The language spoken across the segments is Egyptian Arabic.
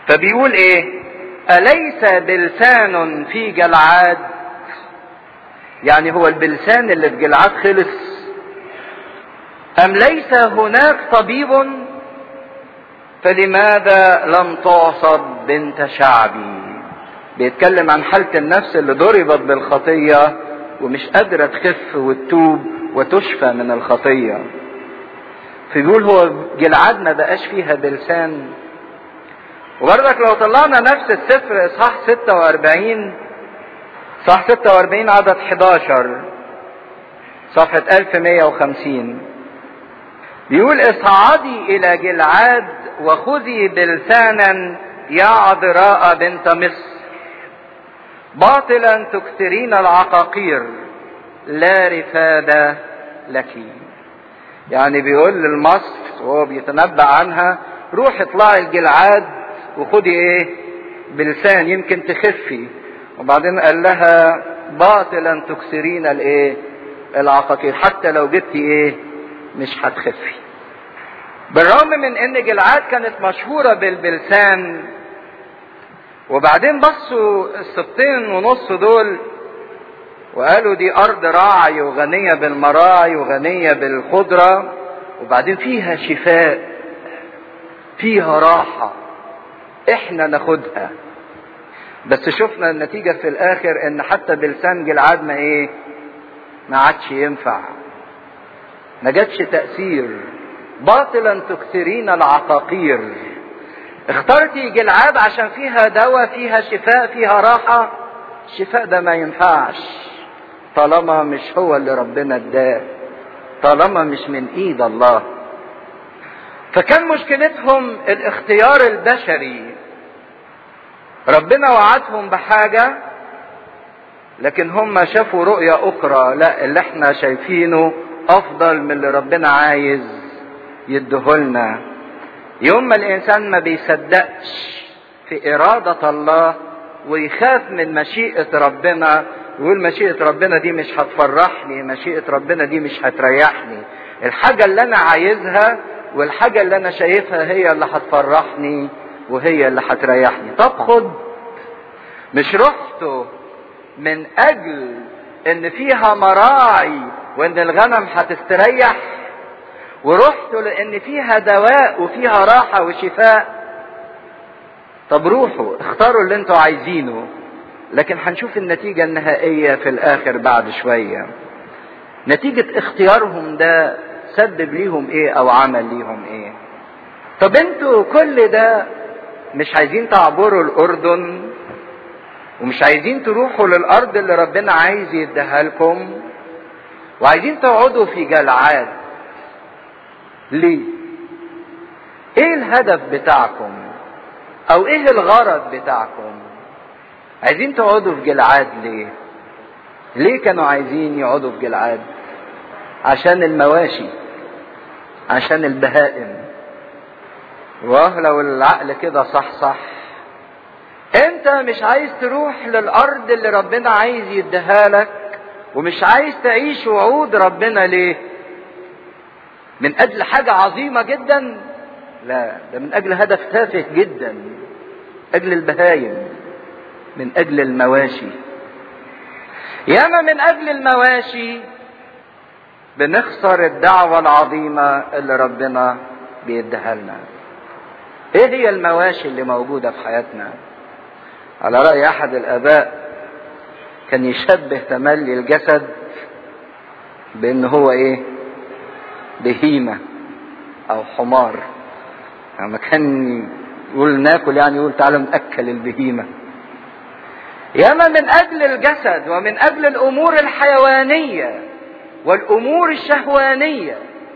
فبيقول ايه اليس بلسان في جلعاد يعني هو البلسان اللي في جلعاد خلص ام ليس هناك طبيب فلماذا لم تعصب بنت شعبي بيتكلم عن حالة النفس اللي ضربت بالخطية ومش قادرة تخف وتتوب وتشفى من الخطية فبيقول هو جلعاد ما بقاش فيها بلسان وبرضك لو طلعنا نفس السفر اصحاح 46 صح 46 عدد 11 صفحة 1150 بيقول اصعدي الى جلعاد وخذي بلسانا يا عذراء بنت مصر باطلا تكثرين العقاقير لا رفاد لك يعني بيقول للمصر وهو بيتنبأ عنها روح اطلعي الجلعاد وخدي ايه بلسان يمكن تخفي وبعدين قال لها باطلا تكسرين الايه العقاقير حتى لو جبتي ايه مش هتخفي بالرغم من ان جلعاد كانت مشهورة بالبلسان وبعدين بصوا السبتين ونص دول وقالوا دي ارض راعي وغنية بالمراعي وغنية بالخضرة وبعدين فيها شفاء فيها راحة احنا ناخدها بس شفنا النتيجة في الاخر ان حتى بلسان جلعاد ما ايه ما عادش ينفع ما جاتش تأثير باطلا تكثرين العقاقير اخترتي جلعاد عشان فيها دواء فيها شفاء فيها راحة الشفاء ده ما ينفعش طالما مش هو اللي ربنا اداه طالما مش من ايد الله فكان مشكلتهم الاختيار البشري ربنا وعدهم بحاجة لكن هم شافوا رؤية أخرى لا اللي احنا شايفينه أفضل من اللي ربنا عايز يديهولنا يوم ما الإنسان ما بيصدقش في إرادة الله ويخاف من مشيئة ربنا ويقول مشيئة ربنا دي مش هتفرحني مشيئة ربنا دي مش هتريحني الحاجة اللي أنا عايزها والحاجة اللي أنا شايفها هي اللي هتفرحني وهي اللي هتريحني طب خد مش رحته من أجل إن فيها مراعي وإن الغنم هتستريح ورحتوا لأن فيها دواء وفيها راحة وشفاء طب روحوا اختاروا اللي انتوا عايزينه لكن هنشوف النتيجة النهائية في الآخر بعد شوية نتيجة اختيارهم ده سبب ليهم ايه او عمل ليهم ايه طب انتوا كل ده مش عايزين تعبروا الاردن ومش عايزين تروحوا للارض اللي ربنا عايز يديها لكم وعايزين تقعدوا في جلعاد ليه ايه الهدف بتاعكم او ايه الغرض بتاعكم عايزين تقعدوا في جلعاد ليه ليه كانوا عايزين يقعدوا في جلعاد عشان المواشي عشان البهائم واه لو العقل كده صح صح انت مش عايز تروح للارض اللي ربنا عايز يديها لك ومش عايز تعيش وعود ربنا ليه من اجل حاجة عظيمة جدا لا ده من اجل هدف تافه جدا اجل البهايم من اجل المواشي ياما من اجل المواشي بنخسر الدعوة العظيمة اللي ربنا بيديها لنا ايه هي المواشي اللي موجودة في حياتنا على رأي احد الاباء كان يشبه تملي الجسد بان هو ايه بهيمة او حمار لما يعني كان يقول ناكل يعني يقول تعالوا نأكل البهيمة ياما من اجل الجسد ومن اجل الامور الحيوانيه والامور الشهوانيه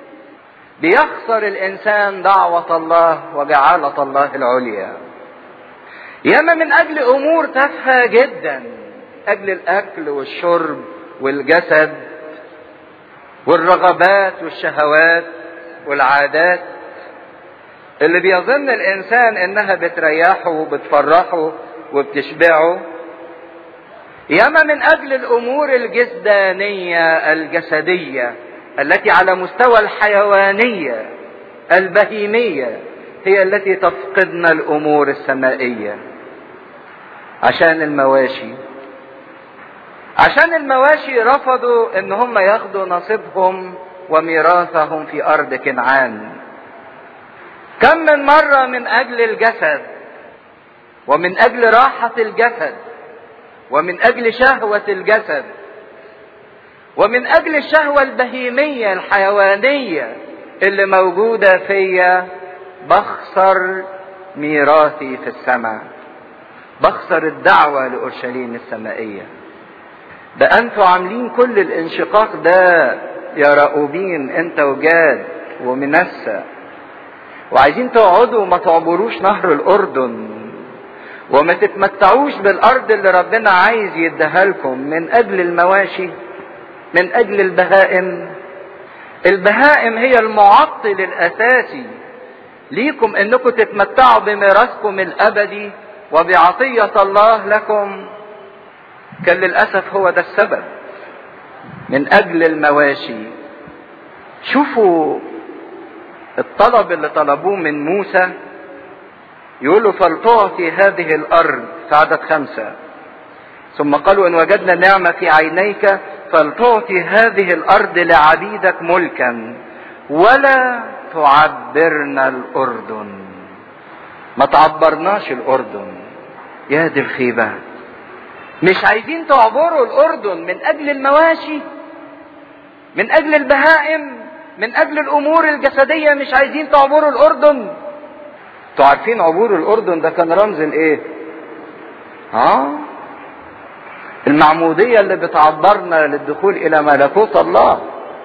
بيخسر الانسان دعوه الله وجعاله الله العليا ياما من اجل امور تافهه جدا اجل الاكل والشرب والجسد والرغبات والشهوات والعادات اللي بيظن الانسان انها بتريحه وبتفرحه وبتشبعه ياما من اجل الامور الجسدانيه الجسديه التي على مستوى الحيوانيه البهيميه هي التي تفقدنا الامور السمائيه عشان المواشي عشان المواشي رفضوا ان هم ياخدوا نصيبهم وميراثهم في ارض كنعان كم من مره من اجل الجسد ومن اجل راحه الجسد ومن اجل شهوه الجسد ومن اجل الشهوه البهيميه الحيوانيه اللي موجوده فيا بخسر ميراثي في السماء بخسر الدعوه لاورشليم السمائيه ده انتوا عاملين كل الانشقاق ده يا راؤوبين انت وجاد ومنسى وعايزين تقعدوا وما تعبروش نهر الاردن وما تتمتعوش بالارض اللي ربنا عايز يديها لكم من اجل المواشي من اجل البهائم البهائم هي المعطل الاساسي ليكم انكم تتمتعوا بميراثكم الابدي وبعطيه الله لكم كان للاسف هو ده السبب من اجل المواشي شوفوا الطلب اللي طلبوه من موسى يقولوا فلتعطي هذه الارض في عدد خمسه ثم قالوا ان وجدنا نعمه في عينيك فلتعطي هذه الارض لعبيدك ملكا ولا تعبرنا الاردن ما تعبرناش الاردن يا دي الخيبه مش عايزين تعبروا الاردن من اجل المواشي من اجل البهائم من اجل الامور الجسديه مش عايزين تعبروا الاردن انتوا عارفين عبور الاردن ده كان رمز الايه ها المعموديه اللي بتعبرنا للدخول الى ملكوت الله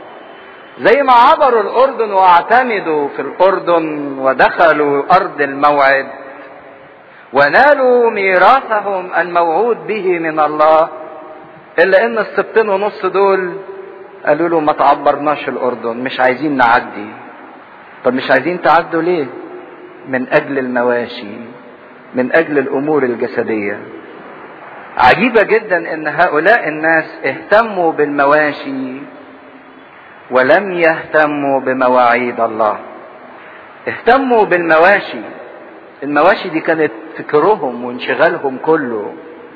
زي ما عبروا الاردن واعتمدوا في الاردن ودخلوا ارض الموعد ونالوا ميراثهم الموعود به من الله الا ان السبتين ونص دول قالوا له ما تعبرناش الاردن مش عايزين نعدي طب مش عايزين تعدوا ليه من اجل المواشي من اجل الامور الجسديه عجيبه جدا ان هؤلاء الناس اهتموا بالمواشي ولم يهتموا بمواعيد الله اهتموا بالمواشي المواشي دي كانت فكرهم وانشغالهم كله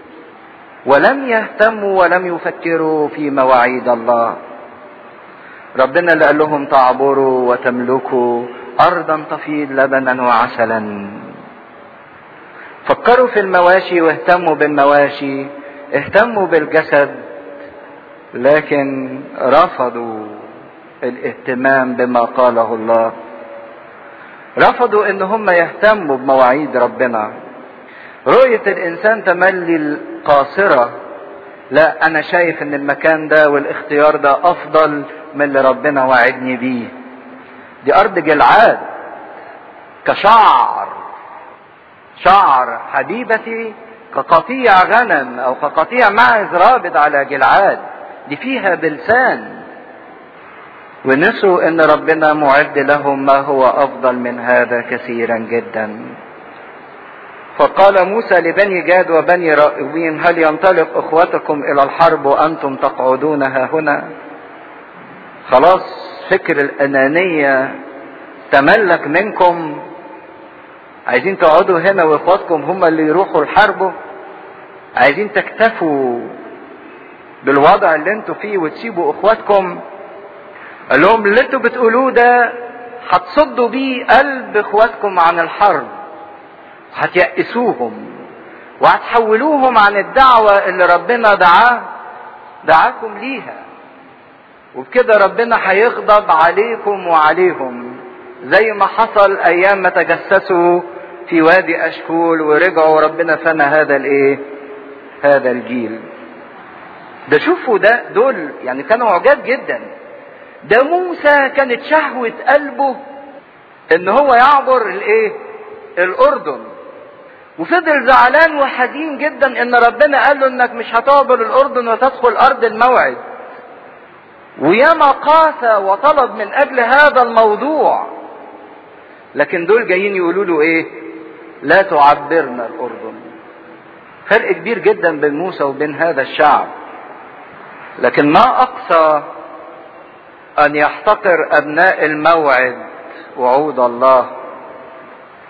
ولم يهتموا ولم يفكروا في مواعيد الله ربنا اللي قال لهم تعبروا وتملكوا ارضا تفيض لبنا وعسلا فكروا في المواشي واهتموا بالمواشي اهتموا بالجسد لكن رفضوا الاهتمام بما قاله الله رفضوا ان هم يهتموا بمواعيد ربنا رؤية الانسان تملي القاصرة لا انا شايف ان المكان ده والاختيار ده افضل من اللي ربنا وعدني بيه دي ارض جلعاد كشعر شعر حبيبتي كقطيع غنم او كقطيع معز رابط على جلعاد دي فيها بلسان ونسوا ان ربنا معد لهم ما هو افضل من هذا كثيرا جدا فقال موسى لبني جاد وبني رائبين هل ينطلق اخوتكم الى الحرب وانتم تقعدون ها هنا خلاص فكر الانانيه تملك منكم عايزين تقعدوا هنا واخواتكم هم اللي يروحوا الحرب عايزين تكتفوا بالوضع اللي انتوا فيه وتسيبوا اخواتكم قال لهم اللي انتوا بتقولوه ده هتصدوا بيه قلب اخواتكم عن الحرب هتيأسوهم وهتحولوهم عن الدعوة اللي ربنا دعاه دعاكم ليها وبكده ربنا هيغضب عليكم وعليهم زي ما حصل ايام ما تجسسوا في وادي اشكول ورجعوا ربنا فنى هذا الايه هذا الجيل ده شوفوا ده دول يعني كانوا عجاب جدا ده موسى كانت شهوة قلبه ان هو يعبر الايه الاردن وفضل زعلان وحزين جدا ان ربنا قال له انك مش هتعبر الاردن وتدخل ارض الموعد وياما قاسى وطلب من اجل هذا الموضوع لكن دول جايين يقولوا له ايه لا تعبرنا الاردن فرق كبير جدا بين موسى وبين هذا الشعب لكن ما اقصى ان يحتقر ابناء الموعد وعود الله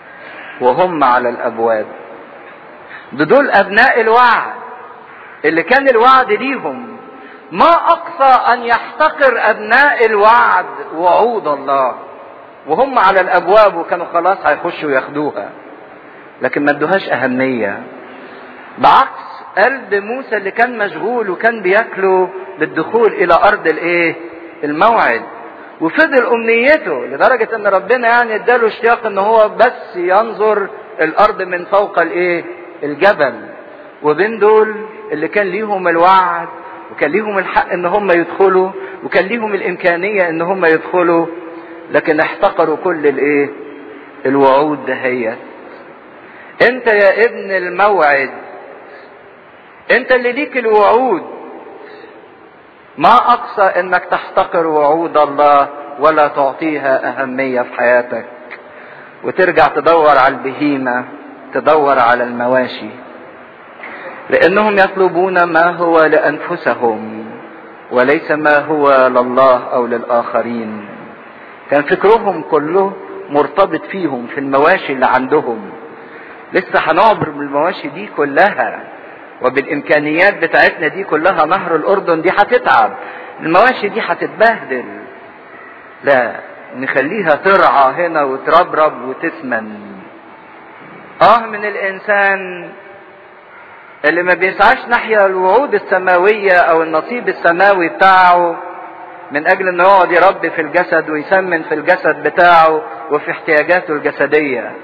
وهم على الابواب ده دول ابناء الوعد اللي كان الوعد ليهم ما اقصى ان يحتقر ابناء الوعد وعود الله وهم على الابواب وكانوا خلاص هيخشوا ياخدوها لكن ما ادوهاش اهميه بعكس قلب موسى اللي كان مشغول وكان بياكله للدخول الى ارض الايه الموعد وفضل امنيته لدرجة ان ربنا يعني اداله اشتياق ان هو بس ينظر الارض من فوق الايه الجبل وبين دول اللي كان ليهم الوعد وكان ليهم الحق ان هم يدخلوا وكان ليهم الامكانية ان هم يدخلوا لكن احتقروا كل الايه الوعود دهيت انت يا ابن الموعد انت اللي ليك الوعود ما اقصى انك تحتقر وعود الله ولا تعطيها اهمية في حياتك وترجع تدور على البهيمة تدور على المواشي لانهم يطلبون ما هو لانفسهم وليس ما هو لله او للاخرين كان فكرهم كله مرتبط فيهم في المواشي اللي عندهم لسه هنعبر من المواشي دي كلها وبالامكانيات بتاعتنا دي كلها نهر الاردن دي هتتعب المواشي دي هتتبهدل لا نخليها ترعى هنا وتربرب وتثمن اه من الانسان اللي ما بيسعاش ناحية الوعود السماوية او النصيب السماوي بتاعه من اجل انه يقعد يربي في الجسد ويسمن في الجسد بتاعه وفي احتياجاته الجسدية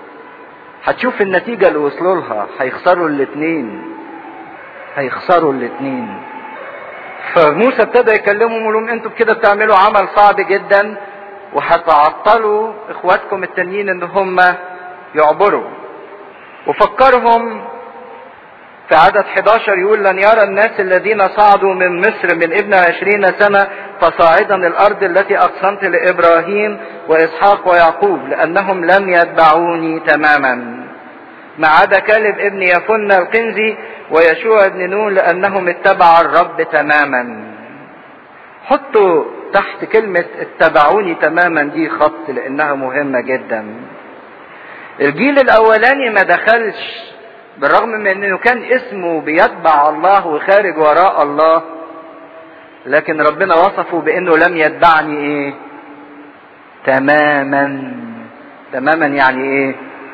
هتشوف النتيجة اللي وصلوا لها هيخسروا الاتنين هيخسروا الاتنين فموسى ابتدى يكلمهم ويقول لهم انتوا كده بتعملوا عمل صعب جدا وهتعطلوا اخواتكم التانيين ان هم يعبروا وفكرهم في عدد 11 يقول لن يرى الناس الذين صعدوا من مصر من ابن عشرين سنة فصاعدا الأرض التي أقسمت لإبراهيم وإسحاق ويعقوب لأنهم لم يتبعوني تماما ما عدا كالب ابن يفن القنزي ويشوع ابن نون لأنهم اتبعوا الرب تماما حطوا تحت كلمة اتبعوني تماما دي خط لأنها مهمة جدا الجيل الأولاني ما دخلش بالرغم من انه كان اسمه بيتبع الله وخارج وراء الله لكن ربنا وصفه بانه لم يتبعني ايه تماما تماما يعني ايه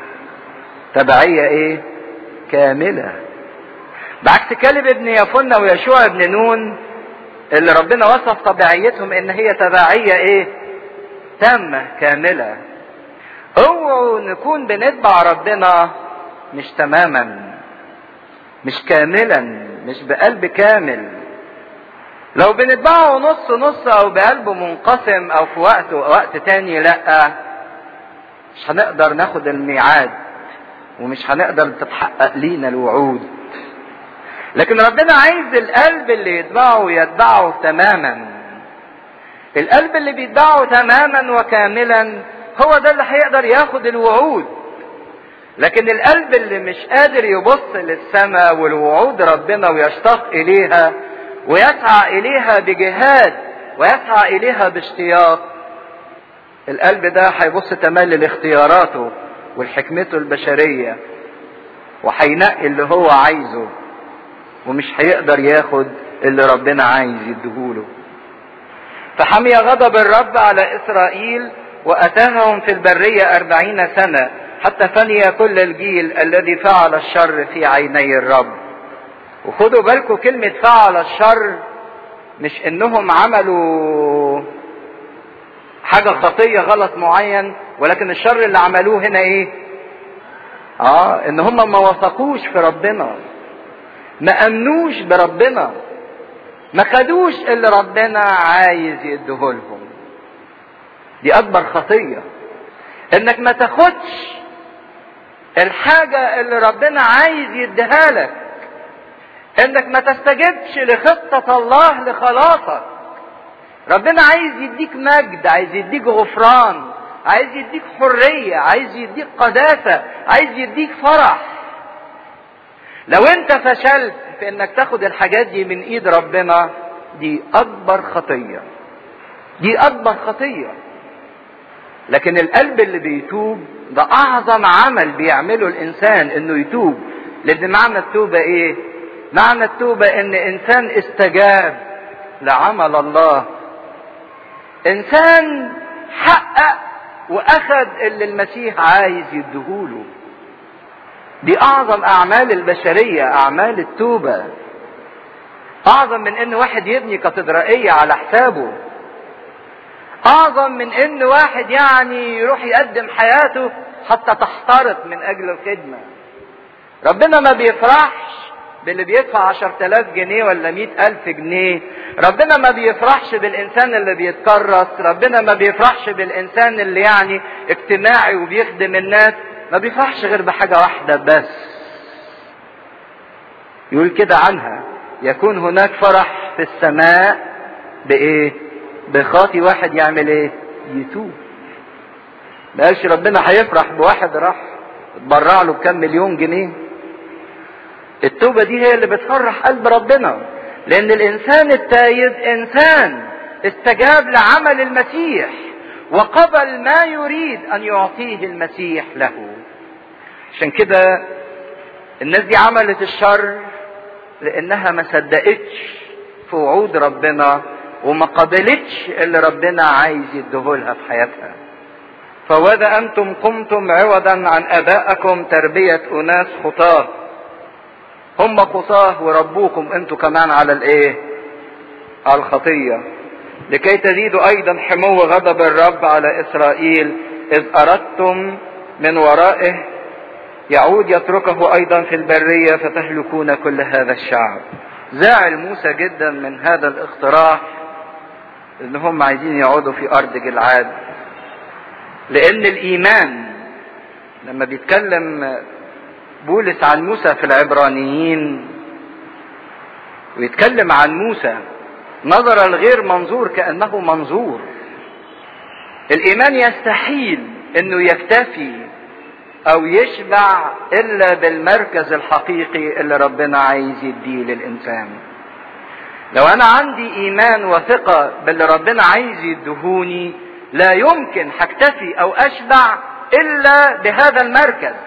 تبعية ايه كاملة بعكس كلب ابن يفن ويشوع ابن نون اللي ربنا وصف طبيعيتهم ان هي تبعية ايه تامة كاملة اوعوا نكون بنتبع ربنا مش تماما مش كاملا مش بقلب كامل لو بنتبعه نص نص او بقلب منقسم او في وقت ووقت تاني لا مش هنقدر ناخد الميعاد ومش هنقدر تتحقق لينا الوعود لكن ربنا عايز القلب اللي يتبعه يتبعه تماما القلب اللي بيتبعه تماما وكاملا هو ده اللي هيقدر ياخد الوعود لكن القلب اللي مش قادر يبص للسماء والوعود ربنا ويشتاق اليها ويسعى اليها بجهاد ويسعى اليها باشتياق القلب ده هيبص تملي لاختياراته والحكمته البشرية وهينقي اللي هو عايزه ومش هيقدر ياخد اللي ربنا عايز يديهوله فحمي غضب الرب على إسرائيل وأتاهم في البرية أربعين سنة حتى فني كل الجيل الذي فعل الشر في عيني الرب وخدوا بالكم كلمة فعل الشر مش انهم عملوا حاجة خطية غلط معين ولكن الشر اللي عملوه هنا ايه اه ان هم ما وثقوش في ربنا ما امنوش بربنا ما خدوش اللي ربنا عايز يديهولهم دي اكبر خطيه انك ما تاخدش الحاجة اللي ربنا عايز يديها لك انك ما تستجبش لخطة الله لخلاصك ربنا عايز يديك مجد عايز يديك غفران عايز يديك حرية عايز يديك قداسة عايز يديك فرح لو انت فشلت في انك تاخد الحاجات دي من ايد ربنا دي اكبر خطية دي اكبر خطية لكن القلب اللي بيتوب ده اعظم عمل بيعمله الانسان انه يتوب لان معنى التوبة ايه معنى التوبة ان انسان استجاب لعمل الله انسان حقق واخد اللي المسيح عايز يديهوله دي اعظم اعمال البشرية اعمال التوبة اعظم من ان واحد يبني كاتدرائية على حسابه اعظم من ان واحد يعني يروح يقدم حياته حتى تحترق من اجل الخدمة ربنا ما بيفرحش باللي بيدفع عشر تلاف جنيه ولا مئة ألف جنيه ربنا ما بيفرحش بالإنسان اللي بيتكرس ربنا ما بيفرحش بالإنسان اللي يعني اجتماعي وبيخدم الناس ما بيفرحش غير بحاجة واحدة بس يقول كده عنها يكون هناك فرح في السماء بإيه بخاطي واحد يعمل إيه يتوب ما قالش ربنا هيفرح بواحد راح اتبرع له بكام مليون جنيه التوبة دي هي اللي بتفرح قلب ربنا لأن الإنسان التايب إنسان استجاب لعمل المسيح وقبل ما يريد أن يعطيه المسيح له عشان كده الناس دي عملت الشر لأنها ما صدقتش في وعود ربنا وما قبلتش اللي ربنا عايز يديهولها في حياتها فوذا أنتم قمتم عوضا عن أبائكم تربية أناس خطاه هم خطاه وربوكم انتوا كمان على الايه على الخطية لكي تزيدوا ايضا حمو غضب الرب على اسرائيل اذ اردتم من ورائه يعود يتركه ايضا في البرية فتهلكون كل هذا الشعب زعل موسى جدا من هذا الاقتراح ان هم عايزين يقعدوا في ارض جلعاد لان الايمان لما بيتكلم بولس عن موسى في العبرانيين ويتكلم عن موسى نظر الغير منظور كانه منظور الايمان يستحيل انه يكتفي او يشبع الا بالمركز الحقيقي اللي ربنا عايز يديه للانسان لو انا عندي ايمان وثقه باللي ربنا عايز يدهوني لا يمكن هكتفي او اشبع الا بهذا المركز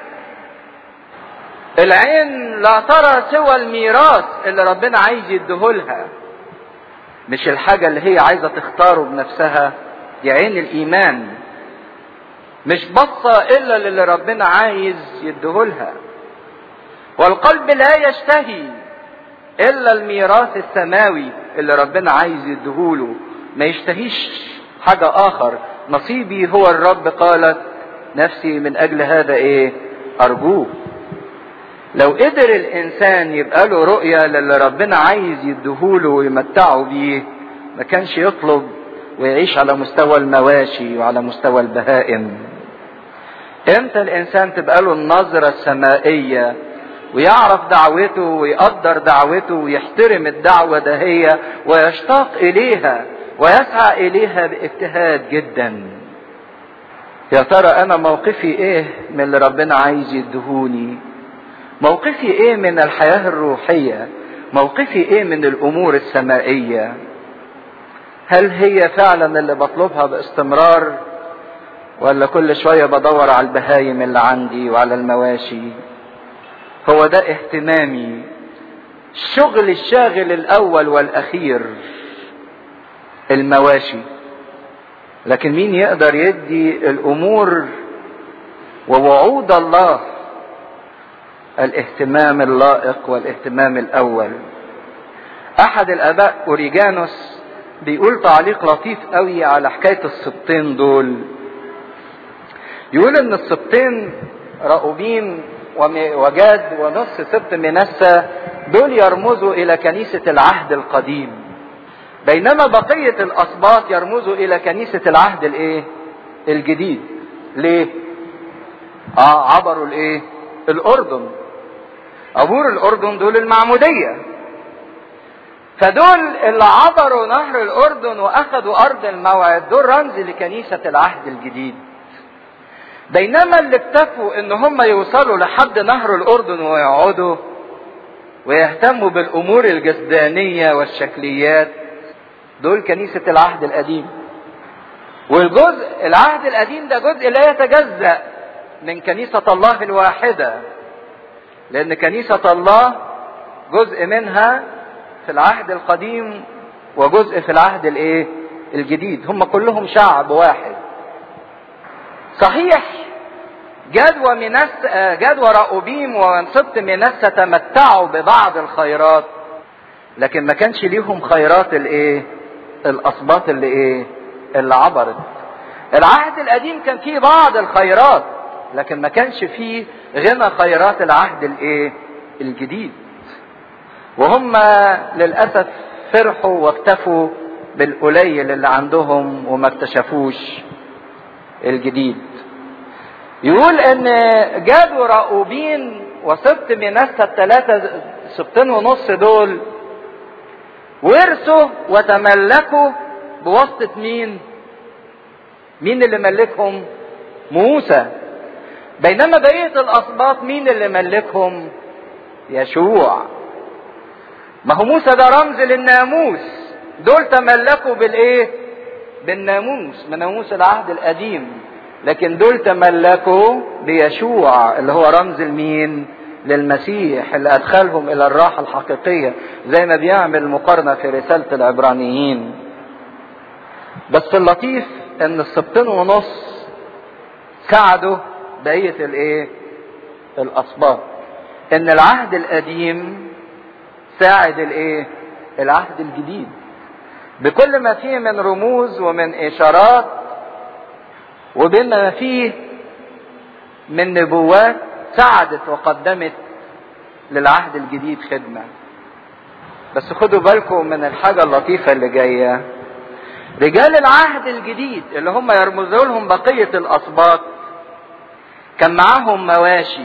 العين لا ترى سوى الميراث اللي ربنا عايز يديهولها مش الحاجة اللي هي عايزة تختاره بنفسها دي عين الإيمان مش بصة إلا للي ربنا عايز يديهولها والقلب لا يشتهي إلا الميراث السماوي اللي ربنا عايز يديهوله ما يشتهيش حاجة آخر نصيبي هو الرب قالت نفسي من أجل هذا إيه أرجوه لو قدر الانسان يبقى له رؤية للي ربنا عايز يديهوله ويمتعه بيه ما كانش يطلب ويعيش على مستوى المواشي وعلى مستوى البهائم امتى الانسان تبقى له النظرة السمائية ويعرف دعوته ويقدر دعوته ويحترم الدعوة دهية ويشتاق اليها ويسعى اليها باجتهاد جدا يا ترى انا موقفي ايه من اللي ربنا عايز يدهوني موقفي ايه من الحياة الروحية موقفي ايه من الامور السمائية هل هي فعلا اللي بطلبها باستمرار ولا كل شوية بدور على البهايم اللي عندي وعلى المواشي هو ده اهتمامي الشغل الشاغل الاول والاخير المواشي لكن مين يقدر يدي الامور ووعود الله الاهتمام اللائق والاهتمام الاول احد الاباء اوريجانوس بيقول تعليق لطيف قوي على حكايه السبطين دول يقول ان السبطين راؤوبين وجاد ونص سبط منسى دول يرمزوا الى كنيسه العهد القديم بينما بقيه الاسباط يرمزوا الى كنيسه العهد الايه الجديد ليه اه عبروا الايه الاردن عبور الاردن دول المعموديه فدول اللي عبروا نهر الاردن واخذوا ارض الموعد دول رمز لكنيسه العهد الجديد بينما اللي اكتفوا ان هم يوصلوا لحد نهر الاردن ويقعدوا ويهتموا بالامور الجسدانيه والشكليات دول كنيسه العهد القديم والجزء العهد القديم ده جزء لا يتجزأ من كنيسة الله الواحدة لأن كنيسة الله جزء منها في العهد القديم وجزء في العهد الايه الجديد هم كلهم شعب واحد صحيح جاد ومنس جاد ورأوبيم وسبط منس تمتعوا ببعض الخيرات لكن ما كانش ليهم خيرات الايه الاسباط اللي ايه اللي عبرت العهد القديم كان فيه بعض الخيرات لكن ما كانش فيه غنى خيرات العهد الايه الجديد وهم للاسف فرحوا واكتفوا بالقليل اللي عندهم وما اكتشفوش الجديد يقول ان جاد وراؤوبين وسبت منسى الثلاثة سبتين ونص دول ورثوا وتملكوا بواسطة مين؟ مين اللي ملكهم؟ موسى بينما بقية الأسباط مين اللي ملكهم؟ يشوع ما هو موسى ده رمز للناموس دول تملكوا بالايه بالناموس من ناموس العهد القديم لكن دول تملكوا بيشوع اللي هو رمز المين للمسيح اللي ادخلهم الى الراحه الحقيقيه زي ما بيعمل مقارنه في رساله العبرانيين بس اللطيف ان السبتين ونص ساعدوا بقيه الايه الاسباط ان العهد القديم ساعد الايه العهد الجديد بكل ما فيه من رموز ومن اشارات وبما فيه من نبوات ساعدت وقدمت للعهد الجديد خدمة بس خدوا بالكم من الحاجة اللطيفة اللي جاية رجال العهد الجديد اللي هم يرمزوا لهم بقية الأسباط كان معاهم مواشي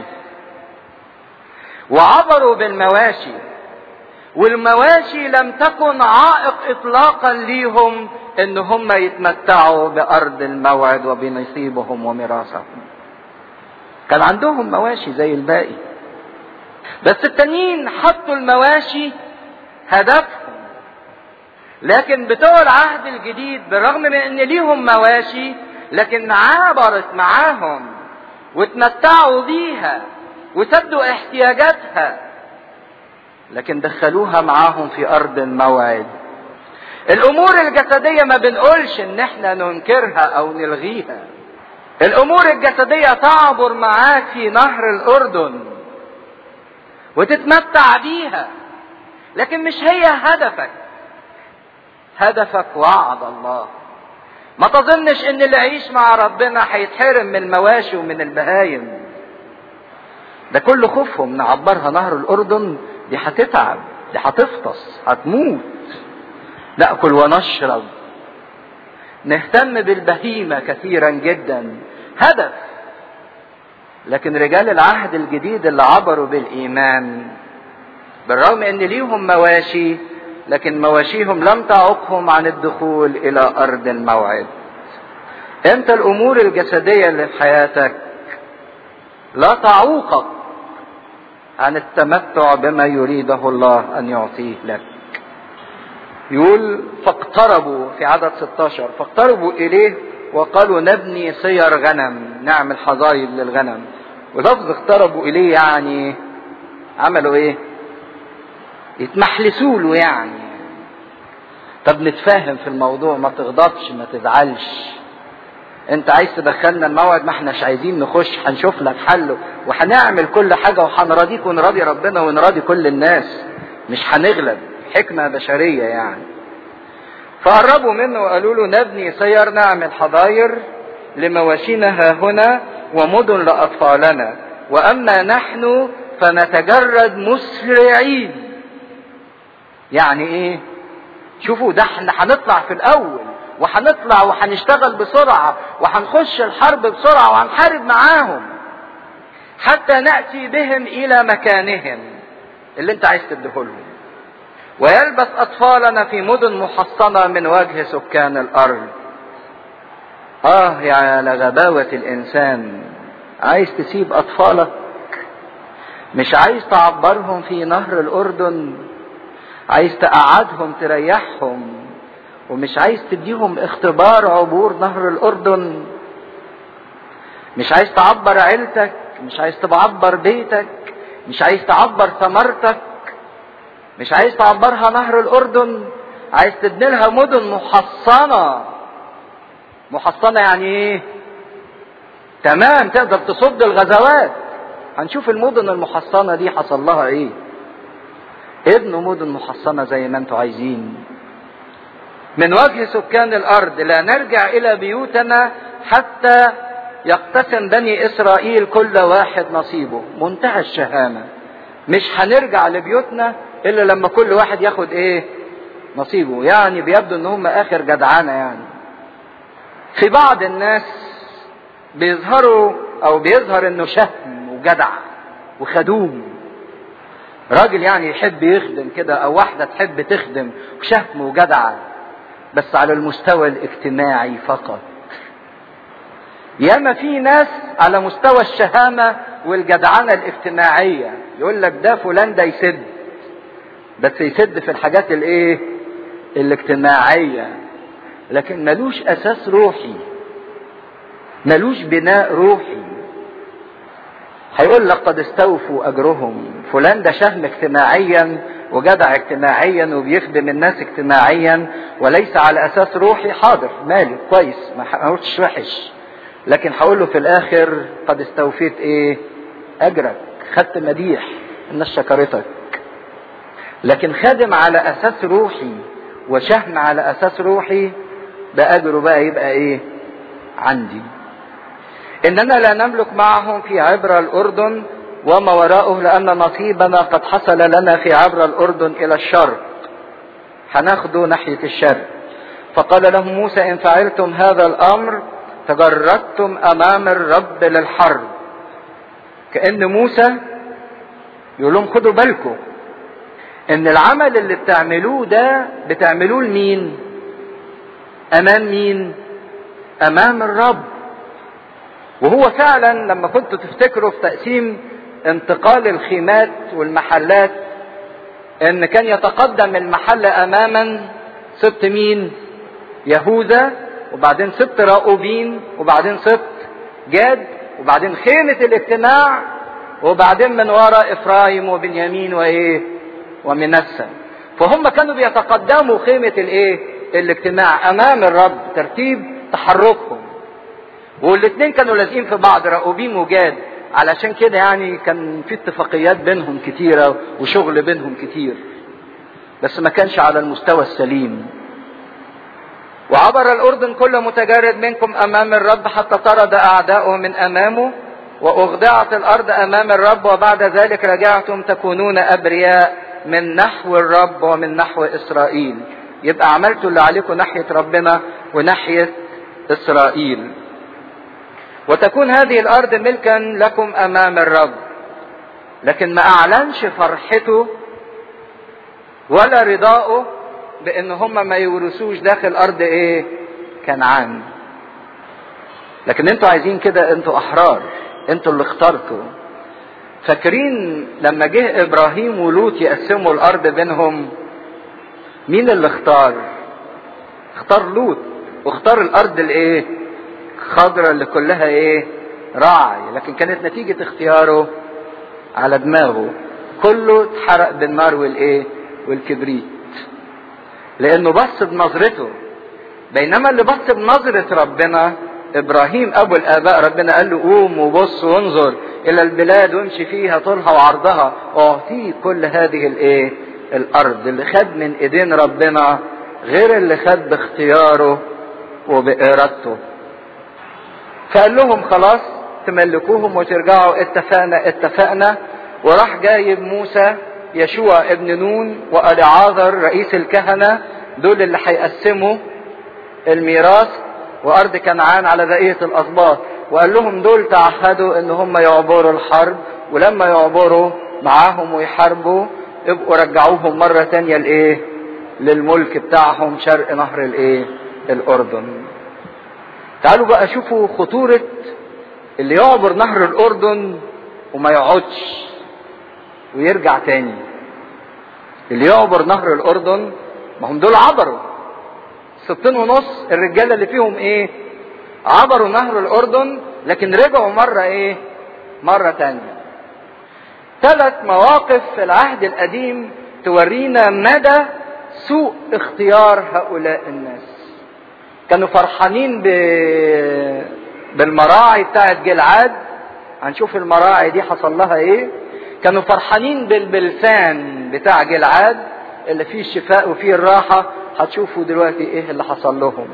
وعبروا بالمواشي والمواشي لم تكن عائق اطلاقا ليهم ان هم يتمتعوا بارض الموعد وبنصيبهم وميراثهم كان عندهم مواشي زي الباقي بس التانيين حطوا المواشي هدفهم لكن بتوع العهد الجديد بالرغم من ان ليهم مواشي لكن عبرت معاهم وتمتعوا بيها وسدوا احتياجاتها لكن دخلوها معاهم في ارض الموعد الامور الجسدية ما بنقولش ان احنا ننكرها او نلغيها الامور الجسدية تعبر معاك في نهر الاردن وتتمتع بيها لكن مش هي هدفك هدفك وعد الله ما تظنش ان اللي يعيش مع ربنا هيتحرم من المواشي ومن البهايم ده كل خوفهم نعبرها نهر الاردن دي هتتعب دي هتفطس هتموت ناكل ونشرب نهتم بالبهيمه كثيرا جدا هدف لكن رجال العهد الجديد اللي عبروا بالايمان بالرغم ان ليهم مواشي لكن مواشيهم لم تعقهم عن الدخول الى ارض الموعد انت الامور الجسديه اللي في حياتك لا تعوقك عن التمتع بما يريده الله ان يعطيه لك يقول فاقتربوا في عدد 16 فاقتربوا اليه وقالوا نبني صير غنم نعمل حظاير للغنم ولفظ اقتربوا اليه يعني عملوا ايه يتمحلسوا له يعني طب نتفاهم في الموضوع ما تغضبش ما تزعلش انت عايز تدخلنا الموعد ما احناش عايزين نخش هنشوف لك حل وهنعمل كل حاجة وهنراضيك ونراضي ربنا ونراضي كل الناس مش هنغلب حكمة بشرية يعني فقربوا منه وقالوا له نبني سير نعمل حظاير لمواشينا ها هنا ومدن لأطفالنا وأما نحن فنتجرد مسرعين يعني ايه شوفوا ده احنا هنطلع في الاول وهنطلع وهنشتغل بسرعة وهنخش الحرب بسرعة وهنحارب معاهم حتى نأتي بهم إلى مكانهم اللي أنت عايز تديهولهم ويلبس أطفالنا في مدن محصنة من وجه سكان الأرض آه يا على غباوة الإنسان عايز تسيب أطفالك مش عايز تعبرهم في نهر الأردن عايز تقعدهم تريحهم ومش عايز تديهم اختبار عبور نهر الاردن مش عايز تعبر عيلتك مش عايز تعبر بيتك مش عايز تعبر ثمرتك مش عايز تعبرها نهر الاردن عايز تبني لها مدن محصنه محصنه يعني ايه تمام تقدر تصد الغزوات هنشوف المدن المحصنه دي حصل لها ايه ابنوا مدن محصنه زي ما انتوا عايزين من وجه سكان الارض لا نرجع الى بيوتنا حتى يقتسم بني اسرائيل كل واحد نصيبه منتهى الشهامه مش هنرجع لبيوتنا الا لما كل واحد ياخد ايه نصيبه يعني بيبدو ان هم اخر جدعانه يعني في بعض الناس بيظهروا او بيظهر انه شهم وجدع وخدوم راجل يعني يحب يخدم كده او واحده تحب تخدم وشهم وجدعه بس على المستوى الاجتماعي فقط ياما في ناس على مستوى الشهامة والجدعنة الاجتماعية يقول لك ده فلان ده يسد بس يسد في الحاجات الايه الاجتماعية لكن ملوش اساس روحي ملوش بناء روحي هيقول لك قد استوفوا اجرهم فلان ده شهم اجتماعيا وجدع اجتماعيا وبيخدم الناس اجتماعيا وليس على اساس روحي حاضر مالي كويس ما قلتش وحش لكن هقول له في الاخر قد استوفيت ايه اجرك خدت مديح الناس شكرتك لكن خادم على اساس روحي وشهم على اساس روحي ده اجره بقى يبقى ايه عندي اننا لا نملك معهم في عبر الاردن وما وراءه لان نصيبنا قد حصل لنا في عبر الاردن الى الشرق هناخده ناحيه الشرق فقال لهم موسى ان فعلتم هذا الامر تجردتم امام الرب للحرب كان موسى يقول لهم خدوا بالكم ان العمل اللي بتعملوه ده بتعملوه لمين امام مين امام الرب وهو فعلا لما كنتوا تفتكروا في تقسيم انتقال الخيمات والمحلات ان كان يتقدم المحل اماما ست مين يهوذا وبعدين ست راؤوبين وبعدين ست جاد وبعدين خيمة الاجتماع وبعدين من وراء افرايم وبنيامين وايه ومنسى فهم كانوا بيتقدموا خيمة الايه الاجتماع امام الرب ترتيب تحركهم والاثنين كانوا لازقين في بعض راؤوبين وجاد علشان كده يعني كان في اتفاقيات بينهم كتيرة وشغل بينهم كتير بس ما كانش على المستوى السليم وعبر الأردن كل متجرد منكم أمام الرب حتى طرد أعداؤه من أمامه وأخضعت الأرض أمام الرب وبعد ذلك رجعتم تكونون أبرياء من نحو الرب ومن نحو إسرائيل يبقى عملتوا اللي عليكم ناحية ربنا وناحية إسرائيل وتكون هذه الأرض ملكا لكم أمام الرب لكن ما أعلنش فرحته ولا رضائه بان هم ما يورثوش داخل ارض ايه كنعان لكن انتوا عايزين كده انتوا احرار انتوا اللي اخترتوا فاكرين لما جه ابراهيم ولوط يقسموا الارض بينهم مين اللي اختار اختار لوط واختار الارض الايه خضرة اللي كلها ايه راعي لكن كانت نتيجة اختياره على دماغه كله اتحرق بالنار والايه والكبريت لانه بص بنظرته بينما اللي بص بنظرة ربنا ابراهيم ابو الاباء ربنا قال له قوم وبص وانظر الى البلاد وامشي فيها طولها وعرضها اعطيه كل هذه الايه الارض اللي خد من ايدين ربنا غير اللي خد باختياره وبارادته فقال لهم خلاص تملكوهم وترجعوا اتفقنا اتفقنا وراح جايب موسى يشوع ابن نون والعاذر رئيس الكهنة دول اللي هيقسموا الميراث وارض كنعان على بقية الاسباط وقال لهم دول تعهدوا ان هم يعبروا الحرب ولما يعبروا معاهم ويحاربوا يبقوا رجعوهم مرة تانية لايه للملك بتاعهم شرق نهر الايه الاردن تعالوا بقى شوفوا خطورة اللي يعبر نهر الاردن وما يقعدش ويرجع تاني اللي يعبر نهر الاردن ما هم دول عبروا ستين ونص الرجالة اللي فيهم ايه عبروا نهر الاردن لكن رجعوا مرة ايه مرة تانية ثلاث مواقف في العهد القديم تورينا مدى سوء اختيار هؤلاء الناس كانوا فرحانين ب... بالمراعي بتاعت جلعاد هنشوف المراعي دي حصل لها ايه كانوا فرحانين بالبلسان بتاع جلعاد اللي فيه الشفاء وفيه الراحة هتشوفوا دلوقتي ايه اللي حصل لهم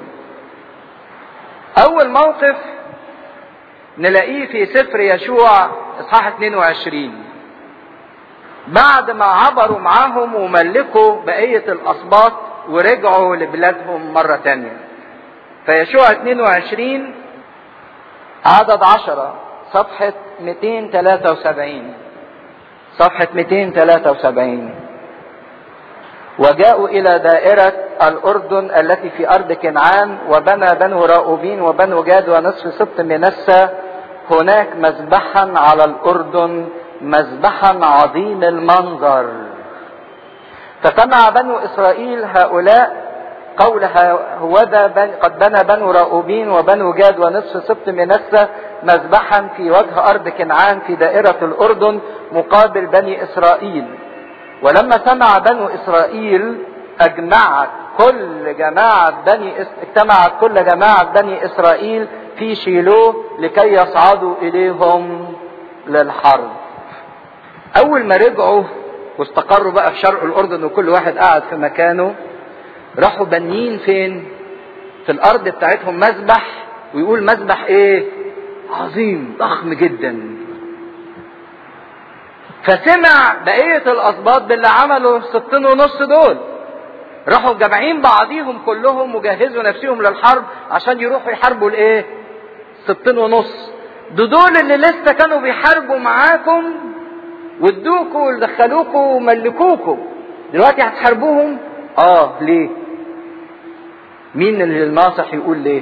اول موقف نلاقيه في سفر يشوع اصحاح 22 بعد ما عبروا معاهم وملكوا بقية الاسباط ورجعوا لبلادهم مرة تانية فيشوع 22 عدد عشرة صفحة 273 صفحة 273 وجاءوا إلى دائرة الأردن التي في أرض كنعان وبنى بنو راؤوبين وبنو جاد ونصف سبط منسى هناك مذبحا على الأردن مذبحا عظيم المنظر فسمع بنو إسرائيل هؤلاء قول هوذا بن قد بنى بنو راؤوبين وبنو جاد ونصف سبط منسى مذبحا في وجه أرض كنعان في دائرة الأردن مقابل بني إسرائيل ولما سمع بنو إسرائيل أجمعت كل جماعة بني اجتمعت كل جماعة بني إسرائيل في شيلوه لكي يصعدوا إليهم للحرب. أول ما رجعوا واستقروا بقى في شرق الأردن وكل واحد قاعد في مكانه راحوا بنيين فين؟ في الأرض بتاعتهم مذبح ويقول مذبح إيه؟ عظيم ضخم جدا فسمع بقية الأسباط باللي عملوا الستين ونص دول راحوا جامعين بعضيهم كلهم وجهزوا نفسهم للحرب عشان يروحوا يحاربوا الايه ستين ونص ده دول اللي لسه كانوا بيحاربوا معاكم وادوكوا ودخلوكوا وملكوكوا دلوقتي هتحاربوهم اه ليه مين اللي الناصح يقول ليه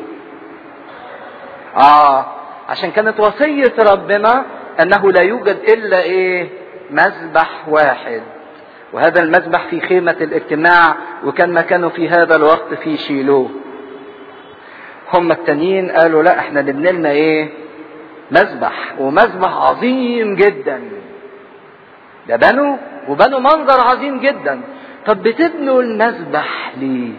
اه عشان كانت وصية ربنا انه لا يوجد الا ايه مذبح واحد وهذا المذبح في خيمة الاجتماع وكان مكانه في هذا الوقت في شيلوه هم التانيين قالوا لا احنا نبني لنا ايه مذبح ومذبح عظيم جدا ده بنوا وبنوا منظر عظيم جدا طب بتبنوا المذبح ليه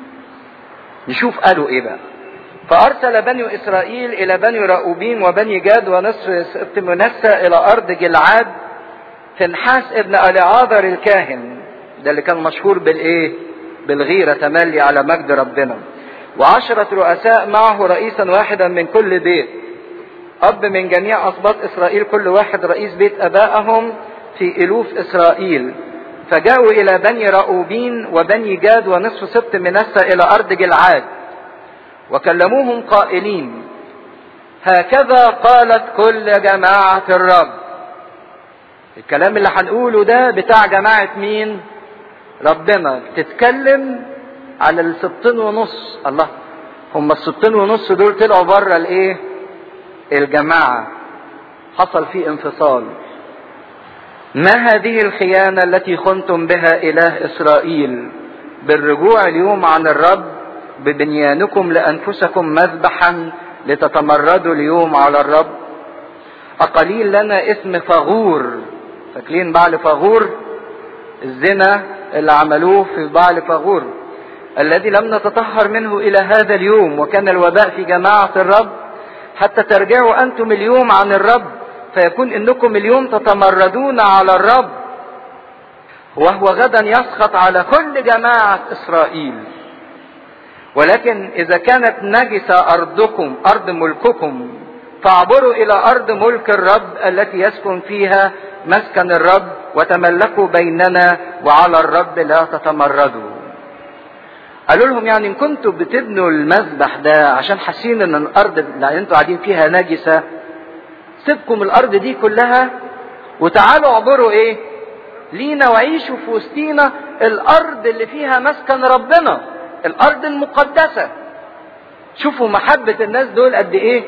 نشوف قالوا ايه بقى فأرسل بني إسرائيل إلى بني رأوبين وبني جاد ونصر سبت منسى إلى أرض جلعاد فنحاس ابن ألعاذر الكاهن ده اللي كان مشهور بالإيه؟ بالغيرة تملي على مجد ربنا وعشرة رؤساء معه رئيسا واحدا من كل بيت أب من جميع أسباط إسرائيل كل واحد رئيس بيت أبائهم في ألوف إسرائيل فجاءوا إلى بني رأوبين وبني جاد ونصف سبت منسى إلى أرض جلعاد وكلموهم قائلين هكذا قالت كل جماعة الرب الكلام اللي هنقوله ده بتاع جماعة مين ربنا تتكلم على الستين ونص الله هم الستين ونص دول طلعوا بره الايه الجماعة حصل فيه انفصال ما هذه الخيانة التي خنتم بها إله إسرائيل بالرجوع اليوم عن الرب ببنيانكم لأنفسكم مذبحا لتتمردوا اليوم على الرب أقليل لنا اسم فغور فاكرين بعل فغور الزنا اللي عملوه في بعل فغور الذي لم نتطهر منه إلى هذا اليوم وكان الوباء في جماعة الرب حتى ترجعوا أنتم اليوم عن الرب فيكون إنكم اليوم تتمردون على الرب وهو غدا يسخط على كل جماعة إسرائيل ولكن إذا كانت نجسة أرضكم أرض ملككم فاعبروا إلى أرض ملك الرب التي يسكن فيها مسكن الرب وتملكوا بيننا وعلى الرب لا تتمردوا قالوا لهم يعني ان كنتوا بتبنوا المذبح ده عشان حاسين ان الارض اللي انتوا قاعدين فيها نجسه سيبكم الارض دي كلها وتعالوا اعبروا ايه لينا وعيشوا في وسطينا الارض اللي فيها مسكن ربنا الارض المقدسه شوفوا محبه الناس دول قد ايه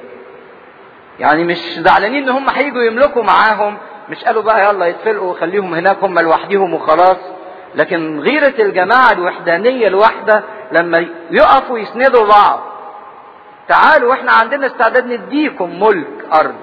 يعني مش زعلانين ان هم هيجوا يملكوا معاهم مش قالوا بقى يلا يتفلقوا وخليهم هناك هم لوحدهم وخلاص لكن غيرة الجماعة الوحدانية الواحدة لما يقفوا يسندوا بعض تعالوا واحنا عندنا استعداد نديكم ملك ارض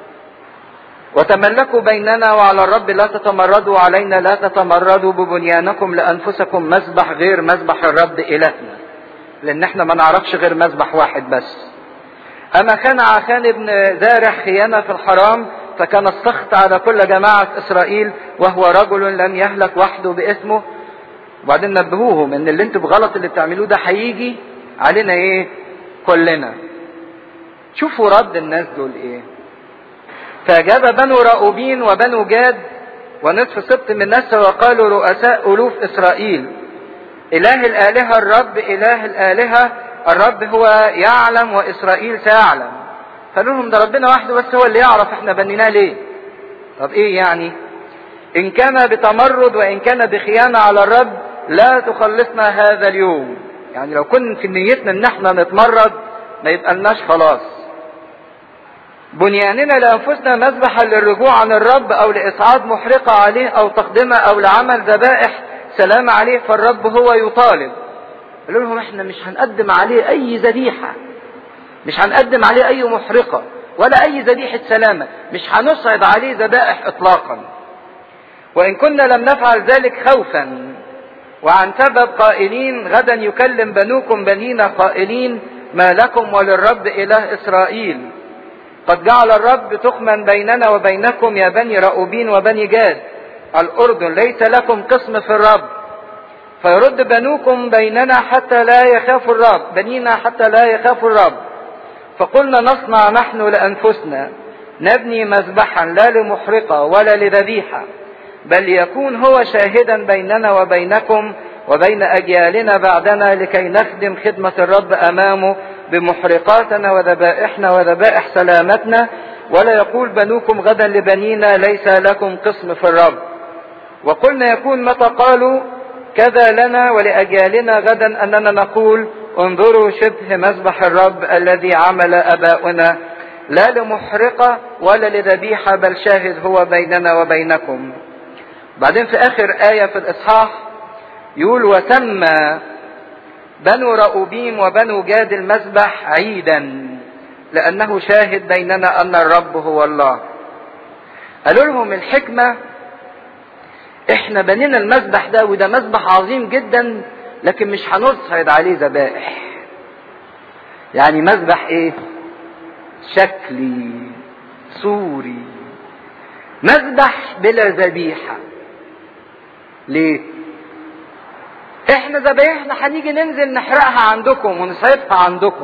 وتملكوا بيننا وعلى الرب لا تتمردوا علينا لا تتمردوا ببنيانكم لانفسكم مسبح غير مسبح الرب الهنا لان احنا ما نعرفش غير مسبح واحد بس اما كان عخان بن زارح خيانه في الحرام فكان السخط على كل جماعه اسرائيل وهو رجل لم يهلك وحده باثمه وبعدين نبهوهم ان اللي انتوا بغلط اللي بتعملوه ده هيجي علينا ايه كلنا شوفوا رد الناس دول ايه فأجاب بنو رأوبين وبنو جاد ونصف سبط من نسل وقالوا رؤساء ألوف إسرائيل إله الآلهة الرب إله الآلهة الرب هو يعلم وإسرائيل سيعلم قالوا لهم ده ربنا وحده بس هو اللي يعرف احنا بنيناه ليه طب ايه يعني ان كان بتمرد وان كان بخيانة على الرب لا تخلصنا هذا اليوم يعني لو كنا في نيتنا ان احنا نتمرد ما يبقى لناش خلاص بنياننا لانفسنا مذبحا للرجوع عن الرب او لاسعاد محرقه عليه او تقدمه او لعمل ذبائح سلام عليه فالرب هو يطالب قالوا لهم احنا مش هنقدم عليه اي ذبيحه مش هنقدم عليه اي محرقه ولا اي ذبيحه سلامه مش هنصعد عليه ذبائح اطلاقا وان كنا لم نفعل ذلك خوفا وعن سبب قائلين غدا يكلم بنوكم بنينا قائلين ما لكم وللرب اله اسرائيل قد جعل الرب تخما بيننا وبينكم يا بني رأوبين وبني جاد الأردن ليس لكم قسم في الرب فيرد بنوكم بيننا حتى لا يخاف الرب بنينا حتى لا يخاف الرب فقلنا نصنع نحن لأنفسنا نبني مذبحا لا لمحرقة ولا لذبيحة بل يكون هو شاهدا بيننا وبينكم وبين أجيالنا بعدنا لكي نخدم خدمة الرب أمامه بمحرقاتنا وذبائحنا وذبائح سلامتنا ولا يقول بنوكم غدا لبنينا ليس لكم قسم في الرب وقلنا يكون متى قالوا كذا لنا ولأجيالنا غدا أننا نقول انظروا شبه مذبح الرب الذي عمل أباؤنا لا لمحرقة ولا لذبيحة بل شاهد هو بيننا وبينكم بعدين في آخر آية في الإصحاح يقول وسمى بنو رأوبيم وبنو جاد المذبح عيدا لأنه شاهد بيننا أن الرب هو الله قالوا لهم الحكمة احنا بنينا المذبح ده وده مذبح عظيم جدا لكن مش هنصعد عليه ذبائح يعني مذبح ايه شكلي صوري مذبح بلا ذبيحة ليه احنا ذبايحنا هنيجي ننزل نحرقها عندكم ونصعدها عندكم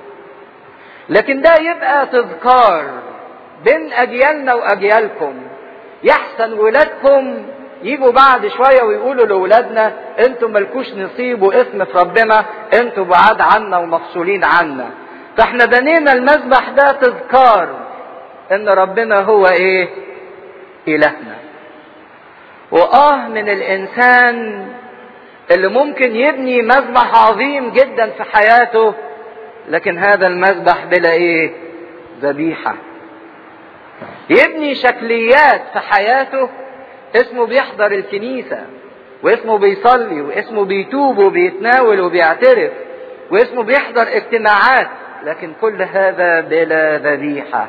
لكن ده يبقى تذكار بين اجيالنا واجيالكم يحسن ولادكم يجوا بعد شويه ويقولوا لاولادنا انتم ملكوش نصيب واثم في ربنا انتم بعاد عنا ومفصولين عنا فاحنا بنينا المذبح ده تذكار ان ربنا هو ايه الهنا واه من الانسان اللي ممكن يبني مذبح عظيم جدا في حياته لكن هذا المذبح بلا ايه ذبيحه يبني شكليات في حياته اسمه بيحضر الكنيسة واسمه بيصلي واسمه بيتوب وبيتناول وبيعترف واسمه بيحضر اجتماعات لكن كل هذا بلا ذبيحة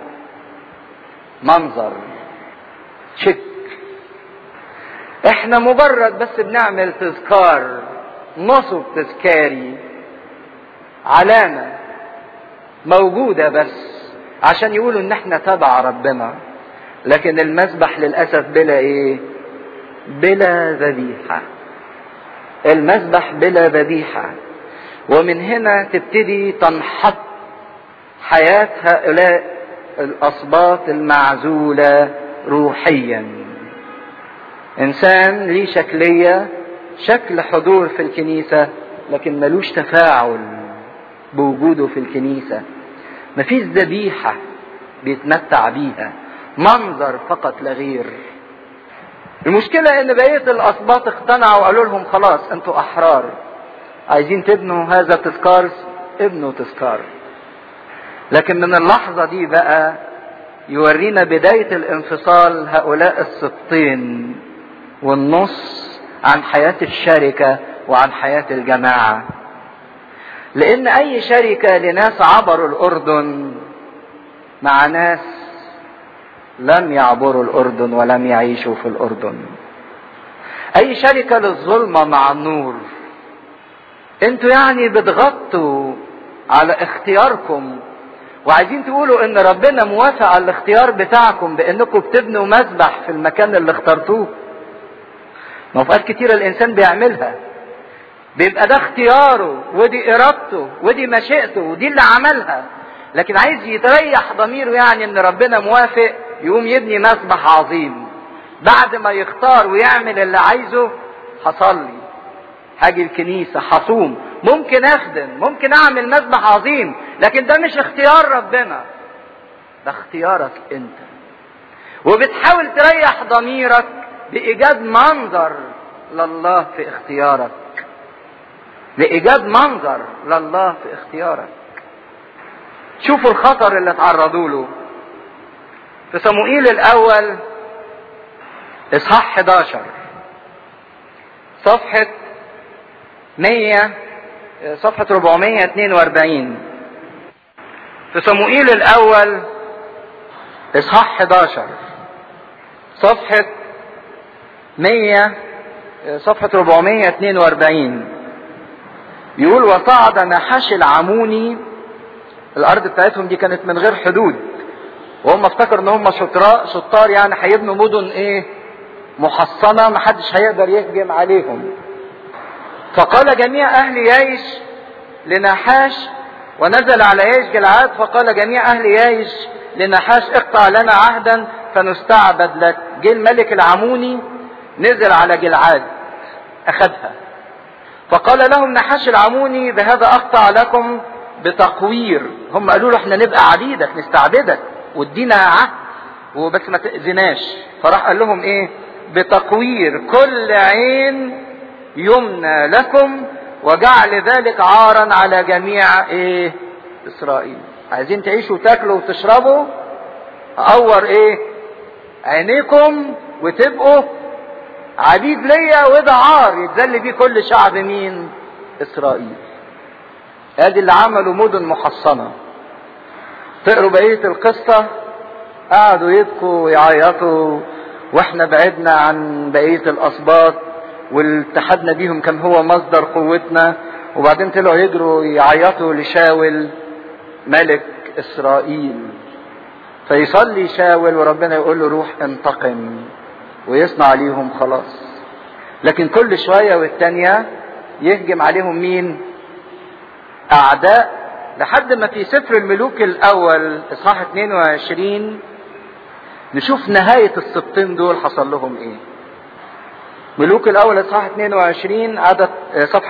منظر شك احنا مجرد بس بنعمل تذكار نصب تذكاري علامة موجودة بس عشان يقولوا ان احنا تبع ربنا لكن المذبح للأسف بلا ايه بلا ذبيحة المذبح بلا ذبيحة ومن هنا تبتدي تنحط حياة هؤلاء الأصباط المعزولة روحيا إنسان ليه شكلية شكل حضور في الكنيسة لكن ملوش تفاعل بوجوده في الكنيسة مفيش ذبيحة بيتمتع بيها منظر فقط لا غير المشكلة ان بقية الاسباط اقتنعوا وقالوا لهم خلاص انتوا احرار عايزين تبنوا هذا تذكار ابنوا تذكار لكن من اللحظة دي بقى يورينا بداية الانفصال هؤلاء السبطين والنص عن حياة الشركة وعن حياة الجماعة لان اي شركة لناس عبروا الاردن مع ناس لم يعبروا الاردن ولم يعيشوا في الاردن اي شركة للظلمة مع النور انتوا يعني بتغطوا على اختياركم وعايزين تقولوا ان ربنا موافق على الاختيار بتاعكم بانكم بتبنوا مذبح في المكان اللي اخترتوه ما اوقات كتيرة الانسان بيعملها بيبقى ده اختياره ودي ارادته ودي مشيئته ودي اللي عملها لكن عايز يتريح ضميره يعني ان ربنا موافق يقوم يبني مسبح عظيم بعد ما يختار ويعمل اللي عايزه هصلي هاجي الكنيسة هصوم ممكن اخدم ممكن اعمل مسبح عظيم لكن ده مش اختيار ربنا ده اختيارك انت وبتحاول تريح ضميرك بايجاد منظر لله في اختيارك لايجاد منظر لله في اختيارك شوفوا الخطر اللي اتعرضوا له في صموئيل الاول اصحاح 11 صفحة 100 صفحة 442 في صموئيل الأول إصحاح 11 صفحة 100 صفحة 442 يقول وصعد نحاش العموني الأرض بتاعتهم دي كانت من غير حدود وهم افتكروا ان هم شطراء شطار يعني هيبنوا مدن ايه محصنة محدش هيقدر يهجم عليهم فقال جميع أهل يايش لنحاش ونزل على يايش جلعاد فقال جميع أهل يايش لنحاش اقطع لنا عهدا فنستعبد لك جه الملك العموني نزل على جلعاد أخذها فقال لهم نحاش العموني بهذا أقطع لكم بتقوير هم قالوا له احنا نبقى عبيدك نستعبدك وادينا عهد وبس ما تأذناش فراح قال لهم ايه بتقوير كل عين يمنى لكم وجعل ذلك عارا على جميع ايه اسرائيل عايزين تعيشوا وتاكلوا وتشربوا اور ايه عينيكم وتبقوا عبيد ليا وده عار يتذل بيه كل شعب مين اسرائيل ادي اللي عملوا مدن محصنة تقروا بقية القصة قعدوا يبكوا ويعيطوا واحنا بعدنا عن بقية الاسباط والاتحادنا بيهم كان هو مصدر قوتنا وبعدين طلعوا يجروا يعيطوا لشاول ملك اسرائيل فيصلي شاول وربنا يقول له روح انتقم ويصنع عليهم خلاص لكن كل شوية والتانية يهجم عليهم مين اعداء لحد ما في سفر الملوك الاول اصحاح 22 نشوف نهاية السبطين دول حصل لهم ايه ملوك الاول اصحاح 22 عدد صفحة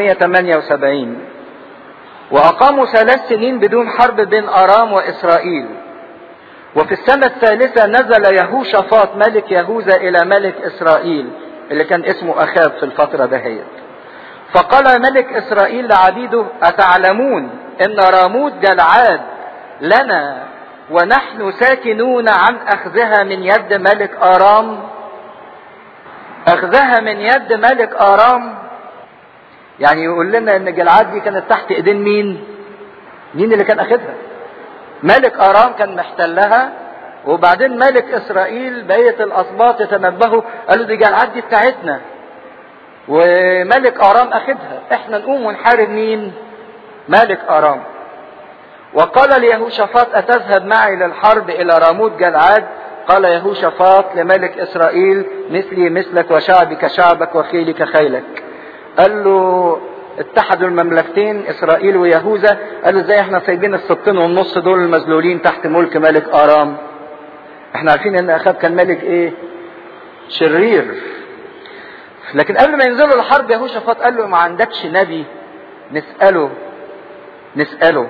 578 واقاموا ثلاث سنين بدون حرب بين ارام واسرائيل وفي السنة الثالثة نزل يهوشافاط ملك يهوذا الى ملك اسرائيل اللي كان اسمه اخاب في الفترة دهيت فقال ملك اسرائيل لعبيده اتعلمون ان راموت جلعاد لنا ونحن ساكنون عن اخذها من يد ملك ارام اخذها من يد ملك ارام يعني يقول لنا ان جلعاد دي كانت تحت ايدين مين مين اللي كان اخذها ملك ارام كان محتلها وبعدين ملك اسرائيل بقيه الاسباط يتنبهوا قالوا دي جلعاد دي بتاعتنا وملك ارام اخذها احنا نقوم ونحارب مين ملك ارام وقال ليهوشافاط اتذهب معي للحرب الى راموت جلعاد قال يهوشافاط لملك اسرائيل مثلي مثلك وشعبي كشعبك وخيلي كخيلك قال له اتحدوا المملكتين اسرائيل ويهوذا قالوا ازاي احنا سايبين السبطين والنص دول المذلولين تحت ملك ملك ارام احنا عارفين ان اخاب كان ملك ايه شرير لكن قبل ما ينزلوا الحرب يهوشافاط قال له ما عندكش نبي نسأله نسأله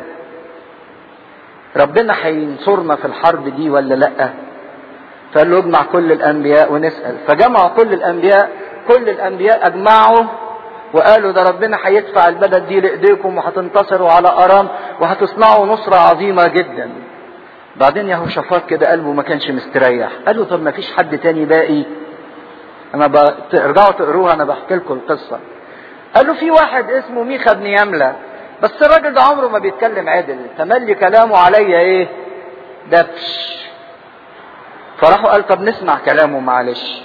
ربنا هينصرنا في الحرب دي ولا لا فقال له اجمع كل الانبياء ونسأل فجمعوا كل الانبياء كل الانبياء اجمعوا وقالوا ده ربنا هيدفع البلد دي لايديكم وهتنتصروا على ارام وهتصنعوا نصرة عظيمة جدا بعدين يهوشافاط كده قلبه ما كانش مستريح قال له طب ما فيش حد تاني باقي انا ب... ترجعوا تقروها انا بحكي لكم القصة قال له في واحد اسمه ميخا بن يملة بس الراجل ده عمره ما بيتكلم عدل تملي كلامه عليا ايه دبش فراحوا قال طب نسمع كلامه معلش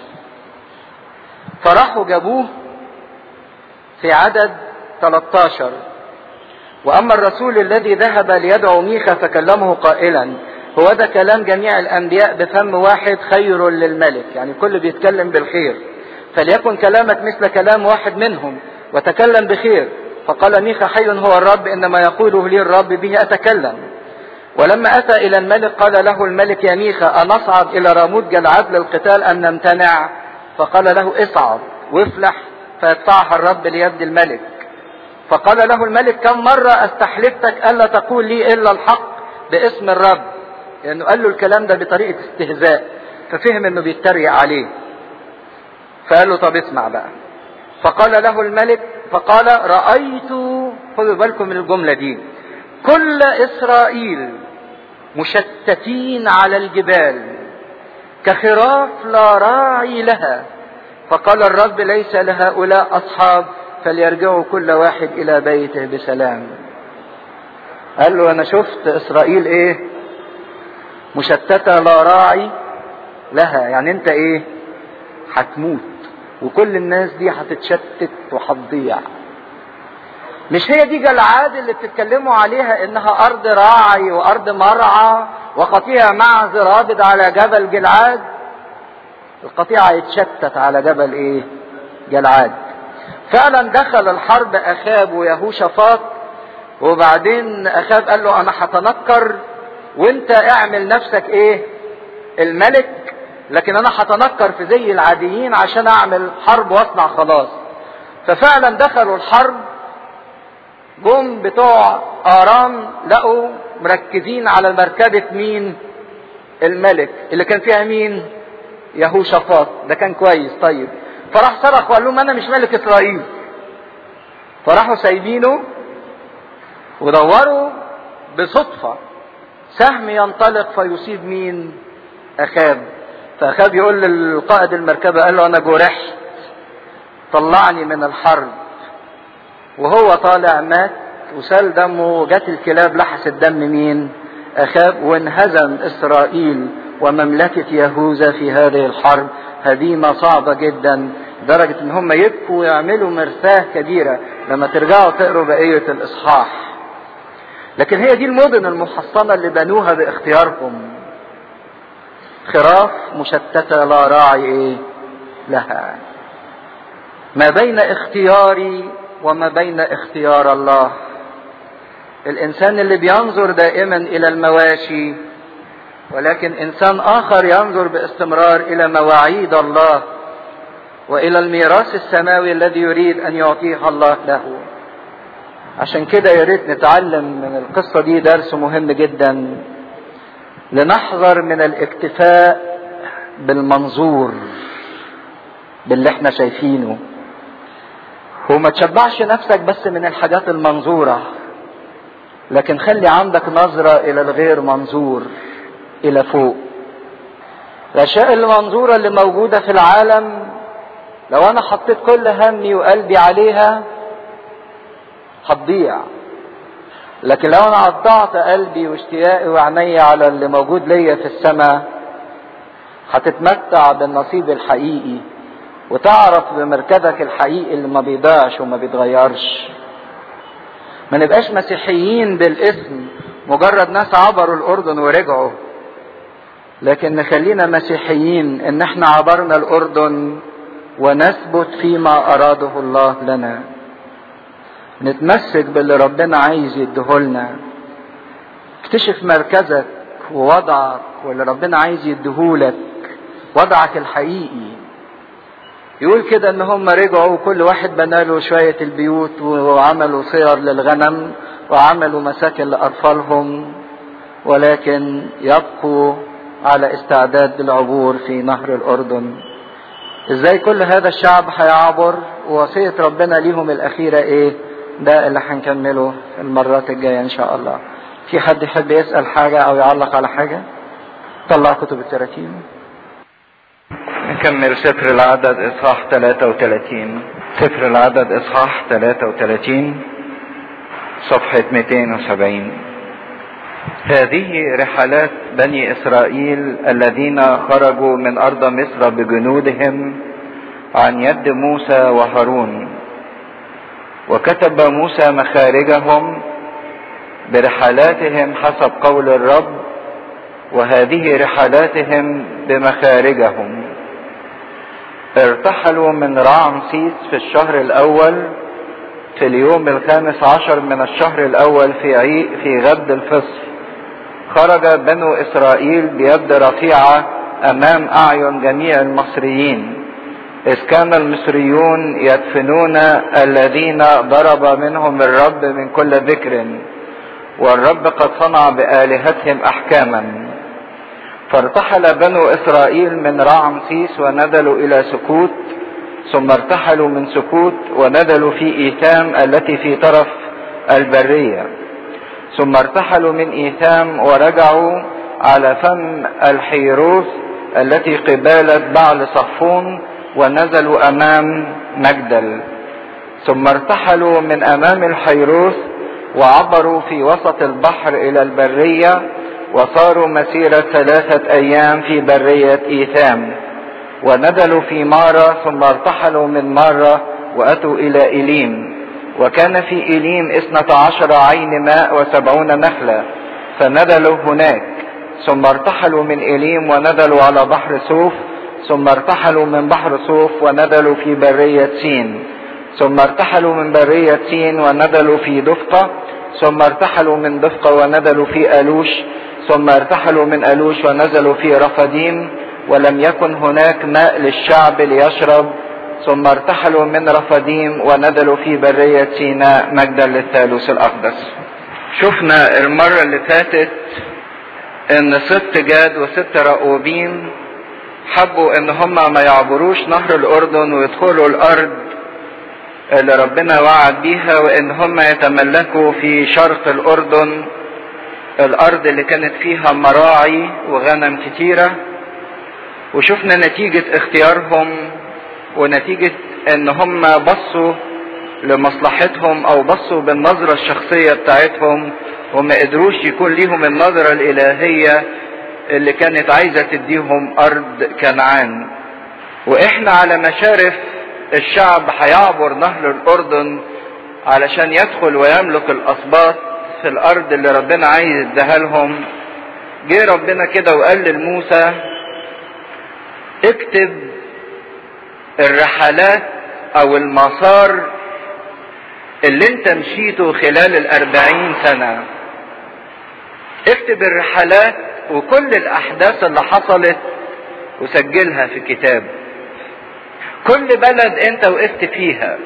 فراحوا جابوه في عدد 13 واما الرسول الذي ذهب ليدعو ميخا فكلمه قائلا هو ده كلام جميع الانبياء بفم واحد خير للملك يعني كل بيتكلم بالخير فليكن كلامك مثل كلام واحد منهم وتكلم بخير فقال ميخا حي هو الرب انما يقوله لي الرب به اتكلم ولما اتى الى الملك قال له الملك يا ميخا انصعد الى راموت جلعاد للقتال ام نمتنع فقال له اصعد وافلح فيدفعها الرب ليد الملك فقال له الملك كم مرة استحلفتك ألا تقول لي إلا الحق باسم الرب لأنه يعني قال له الكلام ده بطريقة استهزاء ففهم أنه بيتريق عليه فقال له طب اسمع بقى فقال له الملك فقال رأيت خذوا بالكم من الجملة دي كل إسرائيل مشتتين على الجبال كخراف لا راعي لها فقال الرب ليس لهؤلاء أصحاب فليرجعوا كل واحد إلى بيته بسلام قال له أنا شفت إسرائيل إيه مشتتة لا راعي لها يعني أنت إيه هتموت وكل الناس دي هتتشتت وهتضيع مش هي دي جلعاد اللي بتتكلموا عليها انها ارض راعي وارض مرعى وقطيع معز رابض على جبل جلعاد القطيع يتشتت على جبل ايه جلعاد فعلا دخل الحرب اخاب ويهوشافاط وبعدين اخاب قال له انا هتنكر وانت اعمل نفسك ايه الملك لكن انا هتنكر في زي العاديين عشان اعمل حرب واصنع خلاص ففعلا دخلوا الحرب جم بتوع ارام لقوا مركزين على مركبة مين الملك اللي كان فيها مين يهوشافاط ده كان كويس طيب فراح صرخ وقال لهم انا مش ملك اسرائيل فراحوا سايبينه ودوروا بصدفة سهم ينطلق فيصيب مين اخاب فاخاب يقول للقائد المركبة قال له انا جرحت طلعني من الحرب وهو طالع مات وسال دمه وجت الكلاب لحست دم مين اخاب وانهزم اسرائيل ومملكة يهوذا في هذه الحرب هزيمة صعبة جدا لدرجة ان هم يبكوا ويعملوا مرثاة كبيرة لما ترجعوا تقروا بقية الاصحاح لكن هي دي المدن المحصنة اللي بنوها باختيارهم خراف مشتتة لا راعي ايه لها ما بين اختياري وما بين اختيار الله الانسان اللي بينظر دائما الى المواشي ولكن انسان اخر ينظر باستمرار الى مواعيد الله والى الميراث السماوي الذي يريد ان يعطيه الله له عشان كده يا ريت نتعلم من القصه دي درس مهم جدا لنحذر من الاكتفاء بالمنظور باللي احنا شايفينه وما تشبعش نفسك بس من الحاجات المنظوره لكن خلي عندك نظره الى الغير منظور الى فوق الاشياء المنظوره اللي موجوده في العالم لو انا حطيت كل همي وقلبي عليها هتضيع لكن لو انا قطعت قلبي واشتياقي وعيني على اللي موجود ليا في السماء هتتمتع بالنصيب الحقيقي وتعرف بمركزك الحقيقي اللي ما بيضيعش وما بيتغيرش ما نبقاش مسيحيين بالاسم مجرد ناس عبروا الاردن ورجعوا لكن نخلينا مسيحيين ان احنا عبرنا الاردن ونثبت فيما اراده الله لنا نتمسك باللي ربنا عايز يديهولنا اكتشف مركزك ووضعك واللي ربنا عايز يديهولك وضعك الحقيقي يقول كده ان هم رجعوا كل واحد بنى له شوية البيوت وعملوا صير للغنم وعملوا مساكن لأطفالهم ولكن يبقوا على استعداد للعبور في نهر الأردن ازاي كل هذا الشعب هيعبر ووصية ربنا ليهم الأخيرة ايه ده اللي هنكمله المرات الجاية ان شاء الله في حد يحب يسأل حاجة او يعلق على حاجة طلع كتب التراتيم نكمل سفر العدد اصحاح 33 سفر العدد اصحاح 33 صفحة 270 هذه رحلات بني إسرائيل الذين خرجوا من أرض مصر بجنودهم عن يد موسى وهارون وكتب موسى مخارجهم برحلاتهم حسب قول الرب وهذه رحلاتهم بمخارجهم ارتحلوا من رعمسيس في الشهر الاول في اليوم الخامس عشر من الشهر الاول في عي في غد الفصل خرج بنو اسرائيل بيد رفيعه امام اعين جميع المصريين اذ كان المصريون يدفنون الذين ضرب منهم الرب من كل ذكر والرب قد صنع بالهتهم احكاما فارتحل بنو اسرائيل من رعمسيس ونزلوا الى سكوت ثم ارتحلوا من سكوت ونزلوا في ايثام التي في طرف البريه ثم ارتحلوا من ايثام ورجعوا على فم الحيروث التي قبالة بعل صفون ونزلوا امام مجدل ثم ارتحلوا من امام الحيروث وعبروا في وسط البحر الى البريه وصاروا مسيرة ثلاثة أيام في برية إيثام ونزلوا في مارة ثم ارتحلوا من مارة وأتوا إلى إليم وكان في إليم اثنة عشر عين ماء وسبعون نخلة فنزلوا هناك ثم ارتحلوا من إليم ونزلوا على بحر صوف ثم ارتحلوا من بحر صوف ونزلوا في برية سين ثم ارتحلوا من برية سين ونزلوا في دفقة ثم ارتحلوا من دفقة ونزلوا في ألوش ثم ارتحلوا من ألوش ونزلوا في رفديم ولم يكن هناك ماء للشعب ليشرب ثم ارتحلوا من رفديم ونزلوا في برية سيناء مجدا للثالوث الأقدس شفنا المرة اللي فاتت ان ست جاد وست رأوبين حبوا ان هم ما يعبروش نهر الاردن ويدخلوا الارض اللي ربنا وعد بيها وان هم يتملكوا في شرق الاردن الارض اللي كانت فيها مراعي وغنم كتيرة وشفنا نتيجة اختيارهم ونتيجة ان هم بصوا لمصلحتهم او بصوا بالنظرة الشخصية بتاعتهم وما قدروش يكون ليهم النظرة الالهية اللي كانت عايزة تديهم ارض كنعان واحنا على مشارف الشعب هيعبر نهر الاردن علشان يدخل ويملك الاسباط في الارض اللي ربنا عايز يديها لهم جه ربنا كده وقال لموسى اكتب الرحلات او المسار اللي انت مشيته خلال الاربعين سنة اكتب الرحلات وكل الاحداث اللي حصلت وسجلها في كتاب كل بلد انت وقفت فيها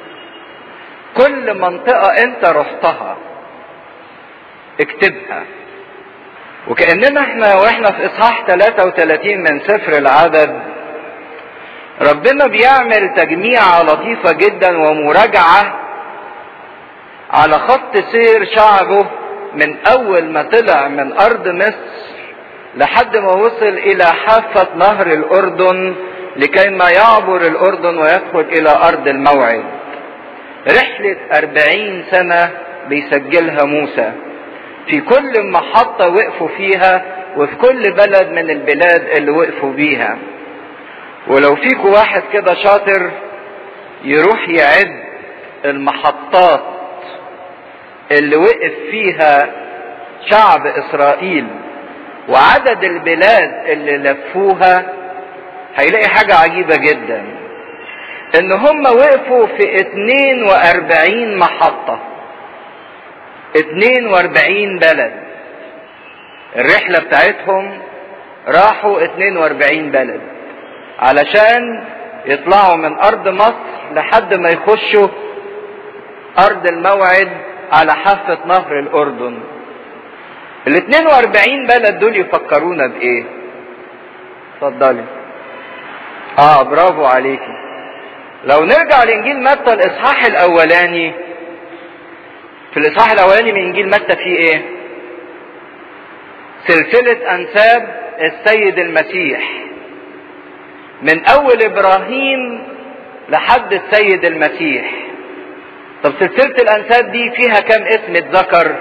كل منطقة انت رحتها اكتبها وكأننا احنا واحنا في اصحاح 33 من سفر العدد ربنا بيعمل تجميعة لطيفة جدا ومراجعة على خط سير شعبه من اول ما طلع من ارض مصر لحد ما وصل الى حافة نهر الاردن لكي ما يعبر الاردن ويدخل الى ارض الموعد رحلة اربعين سنة بيسجلها موسى في كل محطة وقفوا فيها وفي كل بلد من البلاد اللي وقفوا بيها ولو فيكوا واحد كده شاطر يروح يعد المحطات اللي وقف فيها شعب اسرائيل وعدد البلاد اللي لفوها هيلاقي حاجة عجيبة جدا ان هم وقفوا في 42 محطة 42 بلد الرحلة بتاعتهم راحوا 42 بلد علشان يطلعوا من ارض مصر لحد ما يخشوا ارض الموعد على حافة نهر الاردن ال 42 بلد دول يفكرونا بايه اتفضلي اه برافو عليكي لو نرجع لانجيل متى الاصحاح الاولاني في الاصحاح الاولاني من انجيل متى فيه ايه سلسلة انساب السيد المسيح من اول ابراهيم لحد السيد المسيح طب سلسلة الأنساب دي فيها كم اسم اتذكر؟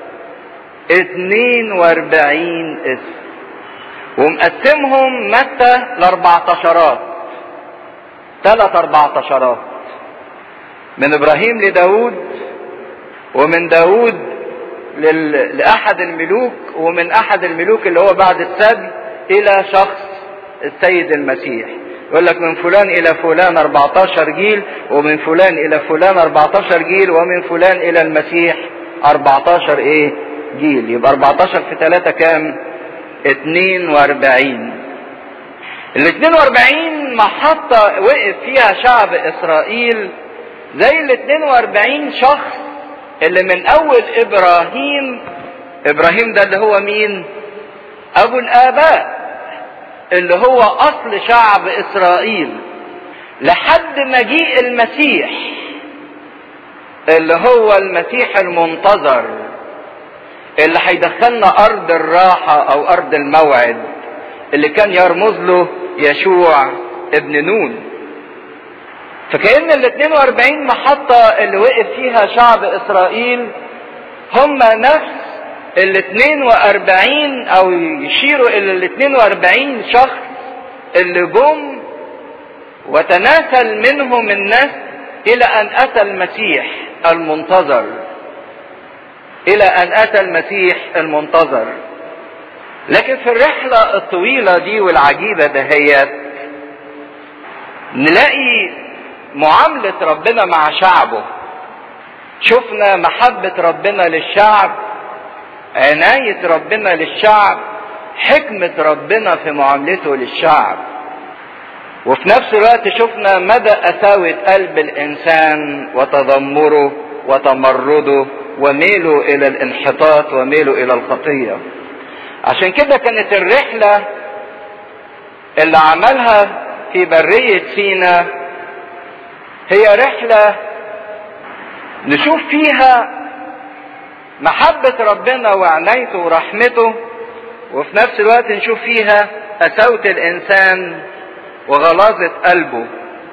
42 اسم ومقسمهم متى لأربعتاشرات ثلاث أربعتاشرات من إبراهيم لداود ومن داود لل... لأحد الملوك ومن أحد الملوك اللي هو بعد السبي إلى شخص السيد المسيح يقول لك من فلان إلى فلان 14 جيل ومن فلان إلى فلان 14 جيل ومن فلان إلى المسيح 14 إيه جيل يبقى 14 في 3 كام 42 ال 42 محطة وقف فيها شعب إسرائيل زي ال 42 شخص اللي من أول إبراهيم إبراهيم ده اللي هو مين؟ أبو الآباء اللي هو أصل شعب إسرائيل لحد مجيء المسيح اللي هو المسيح المنتظر اللي هيدخلنا ارض الراحة او ارض الموعد اللي كان يرمز له يشوع ابن نون فكأن ال 42 محطة اللي وقف فيها شعب اسرائيل هم نفس ال 42 او يشيروا الى ال 42 شخص اللي جم وتناسل منهم الناس الى ان اتى المسيح المنتظر الى ان اتى المسيح المنتظر لكن في الرحلة الطويلة دي والعجيبة دهيت نلاقي معاملة ربنا مع شعبه شفنا محبة ربنا للشعب عناية ربنا للشعب حكمة ربنا في معاملته للشعب وفي نفس الوقت شفنا مدى قساوة قلب الإنسان وتذمره وتمرده وميله الى الانحطاط وميله الى الخطية عشان كده كانت الرحلة اللي عملها في برية سينا هي رحلة نشوف فيها محبة ربنا وعنايته ورحمته وفي نفس الوقت نشوف فيها قساوة الإنسان وغلاظة قلبه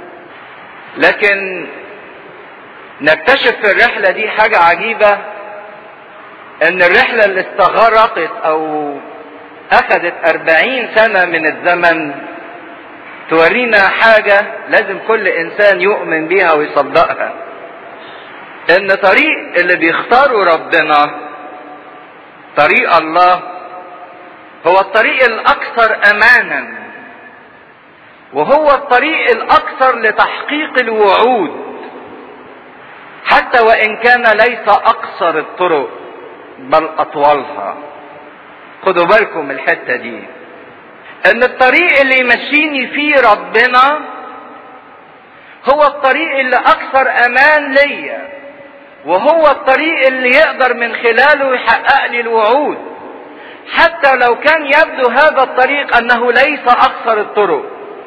لكن نكتشف في الرحلة دي حاجة عجيبة ان الرحلة اللي استغرقت او اخذت اربعين سنة من الزمن تورينا حاجة لازم كل انسان يؤمن بيها ويصدقها ان طريق اللي بيختاروا ربنا طريق الله هو الطريق الاكثر امانا وهو الطريق الاكثر لتحقيق الوعود حتى وان كان ليس اقصر الطرق بل اطولها خدوا بالكم من الحته دي ان الطريق اللي يمشيني فيه ربنا هو الطريق اللي اكثر امان ليا وهو الطريق اللي يقدر من خلاله يحقق لي الوعود حتى لو كان يبدو هذا الطريق انه ليس اقصر الطرق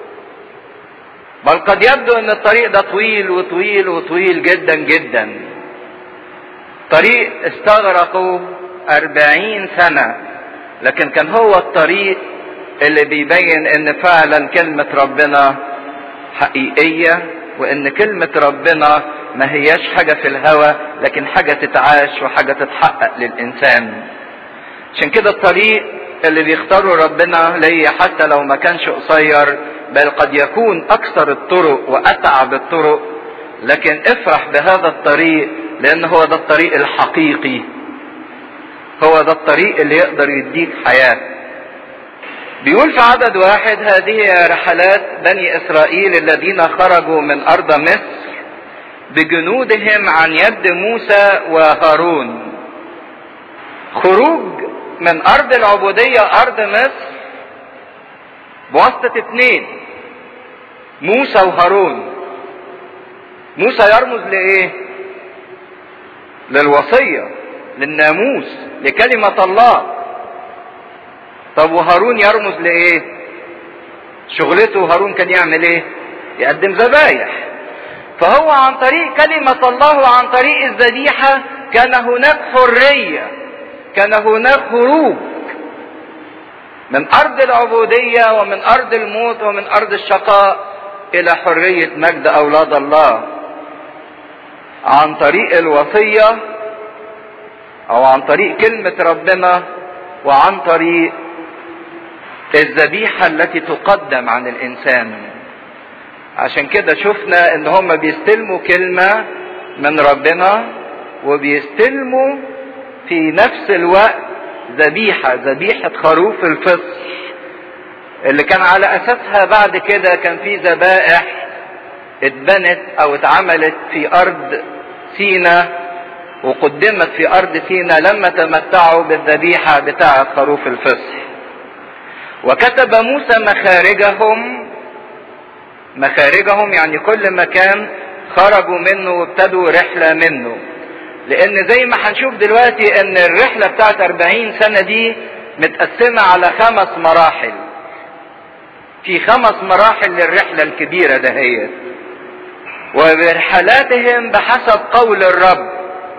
بل قد يبدو ان الطريق ده طويل وطويل وطويل جدا جدا طريق استغرقوا أربعين سنة لكن كان هو الطريق اللي بيبين ان فعلا كلمة ربنا حقيقية وان كلمة ربنا ما هياش حاجة في الهوى لكن حاجة تتعاش وحاجة تتحقق للإنسان عشان كده الطريق اللي بيختاروا ربنا ليا حتى لو ما كانش قصير بل قد يكون أكثر الطرق وأتعب الطرق لكن افرح بهذا الطريق لأن هو ده الطريق الحقيقي هو ده الطريق اللي يقدر يديك حياة بيقول في عدد واحد هذه رحلات بني إسرائيل الذين خرجوا من أرض مصر بجنودهم عن يد موسى وهارون خروج من أرض العبودية أرض مصر بواسطة اتنين موسى وهارون موسى يرمز لإيه؟ للوصية للناموس لكلمة الله طب وهارون يرمز لإيه؟ شغلته هارون كان يعمل إيه؟ يقدم ذبايح فهو عن طريق كلمة الله وعن طريق الذبيحة كان هناك حرية كان هناك خروج من أرض العبودية ومن أرض الموت ومن أرض الشقاء إلى حرية مجد أولاد الله عن طريق الوصية او عن طريق كلمة ربنا وعن طريق الذبيحة التي تقدم عن الانسان عشان كده شفنا ان هم بيستلموا كلمة من ربنا وبيستلموا في نفس الوقت ذبيحة ذبيحة خروف الفصح اللي كان على اساسها بعد كده كان في ذبائح اتبنت او اتعملت في ارض سينا وقدمت في ارض سينا لما تمتعوا بالذبيحة بتاعة خروف الفصح وكتب موسى مخارجهم مخارجهم يعني كل مكان خرجوا منه وابتدوا رحلة منه لان زي ما هنشوف دلوقتي ان الرحلة بتاعت 40 سنة دي متقسمة على خمس مراحل في خمس مراحل للرحلة الكبيرة دهيت وبرحلاتهم بحسب قول الرب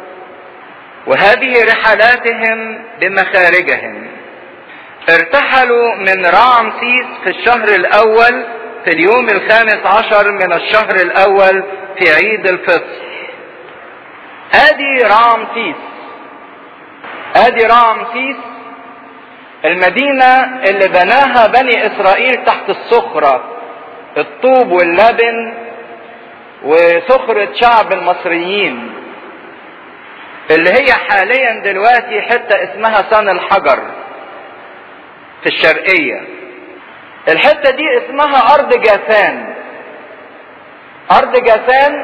وهذه رحلاتهم بمخارجهم ارتحلوا من رامسيس في الشهر الاول في اليوم الخامس عشر من الشهر الاول في عيد الفصح ادي رامسيس ادي رامسيس المدينة اللي بناها بني اسرائيل تحت الصخرة الطوب واللبن وصخرة شعب المصريين اللي هي حاليا دلوقتي حتة اسمها سان الحجر في الشرقية الحتة دي اسمها ارض جاسان ارض جاسان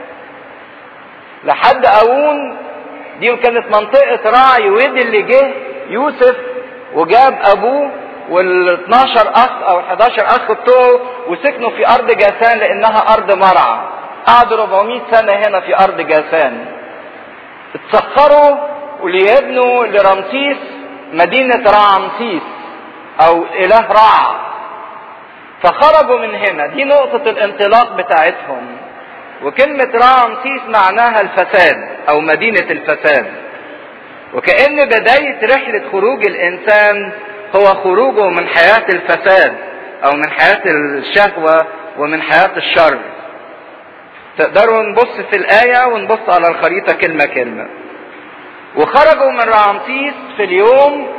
لحد اون دي كانت منطقة راعي ودي اللي جه يوسف وجاب ابوه وال 12 اخ او 11 اخ بتوعه وسكنوا في ارض جاسان لانها ارض مرعى قعدوا 400 سنة هنا في ارض جاسان اتسخروا وليبنوا لرمسيس مدينة رامسيس او اله رع فخرجوا من هنا دي نقطة الانطلاق بتاعتهم وكلمة رامسيس معناها الفساد او مدينة الفساد وكأن بداية رحلة خروج الانسان هو خروجه من حياة الفساد او من حياة الشهوة ومن حياة الشر تقدروا نبص في الآية ونبص على الخريطة كلمة كلمة وخرجوا من رامسيس في اليوم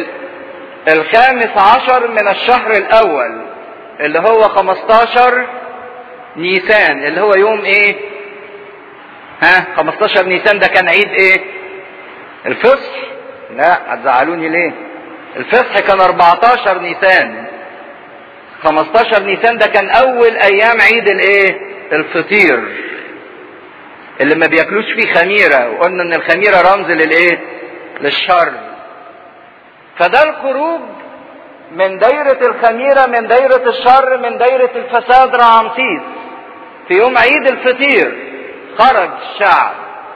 الخامس عشر من الشهر الأول اللي هو 15 نيسان اللي هو يوم ايه ها 15 نيسان ده كان عيد ايه الفصح لا هتزعلوني ليه الفصح كان 14 نيسان 15 نيسان ده كان اول ايام عيد الايه الفطير اللي ما بياكلوش فيه خميرة وقلنا ان الخميرة رمز للايه للشر فده الخروج من دايرة الخميرة من دايرة الشر من دايرة الفساد رعمسيس في يوم عيد الفطير خرج الشعب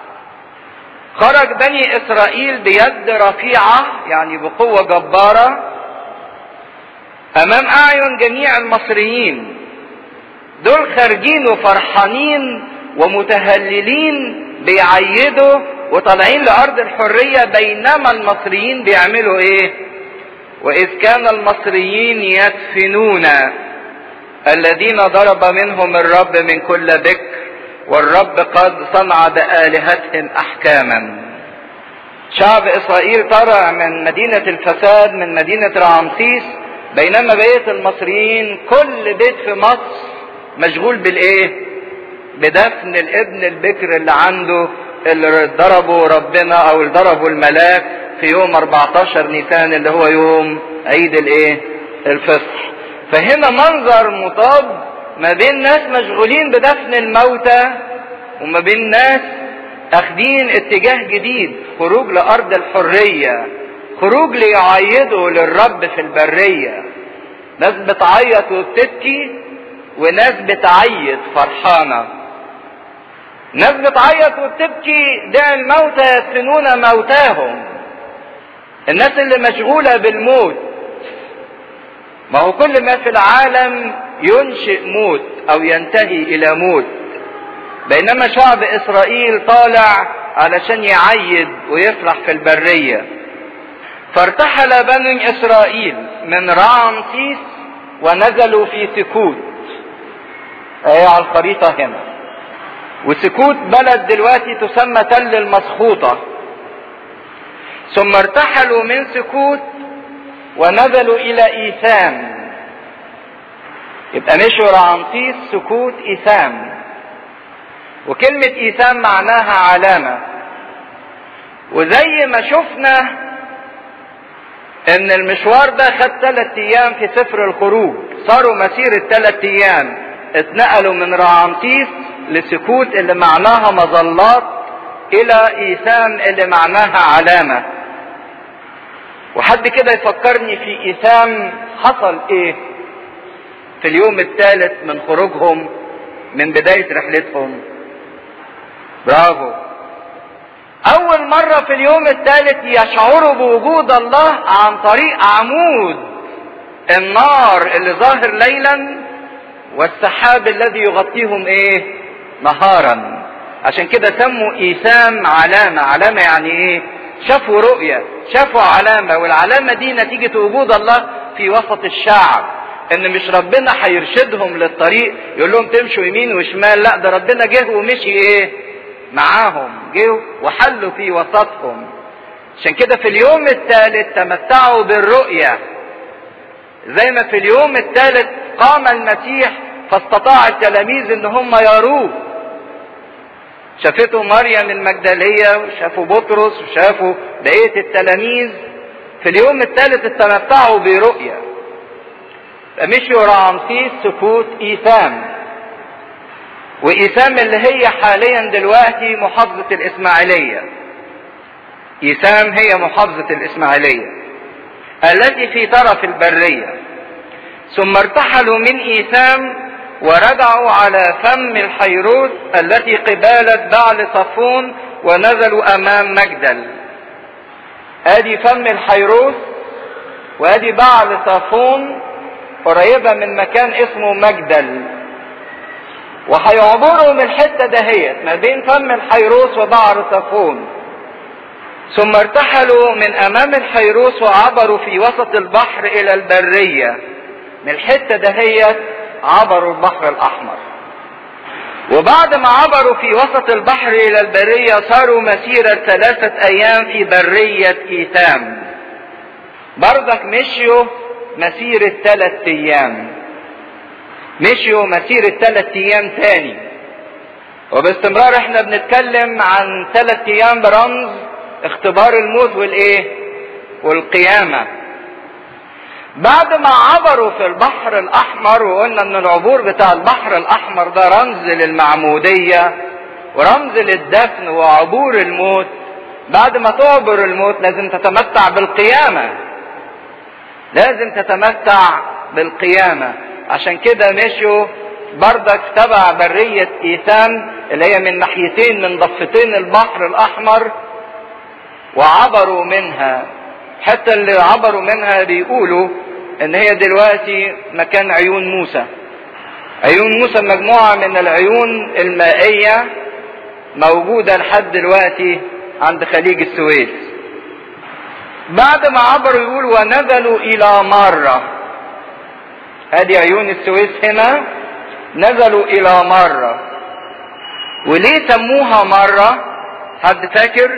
خرج بني اسرائيل بيد رفيعة يعني بقوة جبارة امام اعين جميع المصريين دول خارجين وفرحانين ومتهللين بيعيدوا وطالعين لارض الحرية بينما المصريين بيعملوا ايه واذ كان المصريين يدفنون الذين ضرب منهم الرب من كل بكر والرب قد صنع بآلهتهم احكاما شعب اسرائيل طلع من مدينة الفساد من مدينة رعمسيس بينما بقية المصريين كل بيت في مصر مشغول بالايه بدفن الابن البكر اللي عنده اللي ضربه ربنا او اللي ضربه الملاك في يوم 14 نيسان اللي هو يوم عيد الايه الفصح فهنا منظر مطاب ما بين ناس مشغولين بدفن الموتى وما بين ناس اخدين اتجاه جديد خروج لارض الحرية خروج ليعيدوا للرب في البرية ناس بتعيط وبتبكي وناس بتعيط فرحانة ناس بتعيط وبتبكي دع الموتى يدفنون موتاهم الناس اللي مشغولة بالموت ما هو كل ما في العالم ينشئ موت او ينتهي الى موت بينما شعب اسرائيل طالع علشان يعيد ويفرح في البرية فارتحل بني اسرائيل من رامسيس ونزلوا في سكوت اهي على الخريطة هنا وسكوت بلد دلوقتي تسمى تل المسخوطة ثم ارتحلوا من سكوت ونزلوا إلى إيثام يبقى مشوا رعنطيس سكوت إيثام وكلمة إيثام معناها علامة وزي ما شفنا ان المشوار ده خد ثلاث ايام في سفر الخروج صاروا مسيرة ثلاث ايام اتنقلوا من رعامتيس لسكوت اللي معناها مظلات الى ايثام اللي معناها علامة وحد كده يفكرني في ايثام حصل ايه في اليوم الثالث من خروجهم من بداية رحلتهم برافو اول مرة في اليوم الثالث يشعروا بوجود الله عن طريق عمود النار اللي ظاهر ليلا والسحاب الذي يغطيهم ايه نهارا عشان كده سموا ايثام علامة علامة يعني ايه شافوا رؤية شافوا علامة والعلامة دي نتيجة وجود الله في وسط الشعب ان مش ربنا هيرشدهم للطريق يقول لهم تمشوا يمين وشمال لا ده ربنا جه ومشي ايه معاهم جه وحلوا في وسطهم عشان كده في اليوم الثالث تمتعوا بالرؤية زي ما في اليوم الثالث قام المسيح فاستطاع التلاميذ ان هم يروه شافته مريم المجدلية وشافوا بطرس وشافوا بقية التلاميذ في اليوم الثالث تمتعوا برؤية فمشيوا رامسيس سكوت ايثام وإيثام اللي هي حاليا دلوقتي محافظة الإسماعيلية إيثام هي محافظة الإسماعيلية التي في طرف البرية ثم ارتحلوا من إيثام ورجعوا على فم الحيروت التي قبالة بعل صفون ونزلوا أمام مجدل ادي فم الحيروت وادي بعل صفون قريبة من مكان اسمه مجدل وهيعبروا من الحته دهيت ما بين فم الحيروس وبعر صفون ثم ارتحلوا من امام الحيروس وعبروا في وسط البحر الى البريه من الحته دهيت عبروا البحر الاحمر وبعد ما عبروا في وسط البحر الى البريه صاروا مسيره ثلاثه ايام في بريه ايثام بردك مشيوا مسيره ثلاث ايام مشيوا مسيرة ثلاث ايام تاني وباستمرار احنا بنتكلم عن ثلاث ايام برمز اختبار الموت والايه والقيامة بعد ما عبروا في البحر الاحمر وقلنا ان العبور بتاع البحر الاحمر ده رمز للمعمودية ورمز للدفن وعبور الموت بعد ما تعبر الموت لازم تتمتع بالقيامة لازم تتمتع بالقيامة عشان كده مشوا بردك تبع برية ايثام اللي هي من ناحيتين من ضفتين البحر الاحمر وعبروا منها حتى اللي عبروا منها بيقولوا ان هي دلوقتي مكان عيون موسى عيون موسى مجموعة من العيون المائية موجودة لحد دلوقتي عند خليج السويس بعد ما عبروا يقول ونزلوا الى مرة ادي عيون السويس هنا نزلوا الى مرة وليه سموها مرة حد فاكر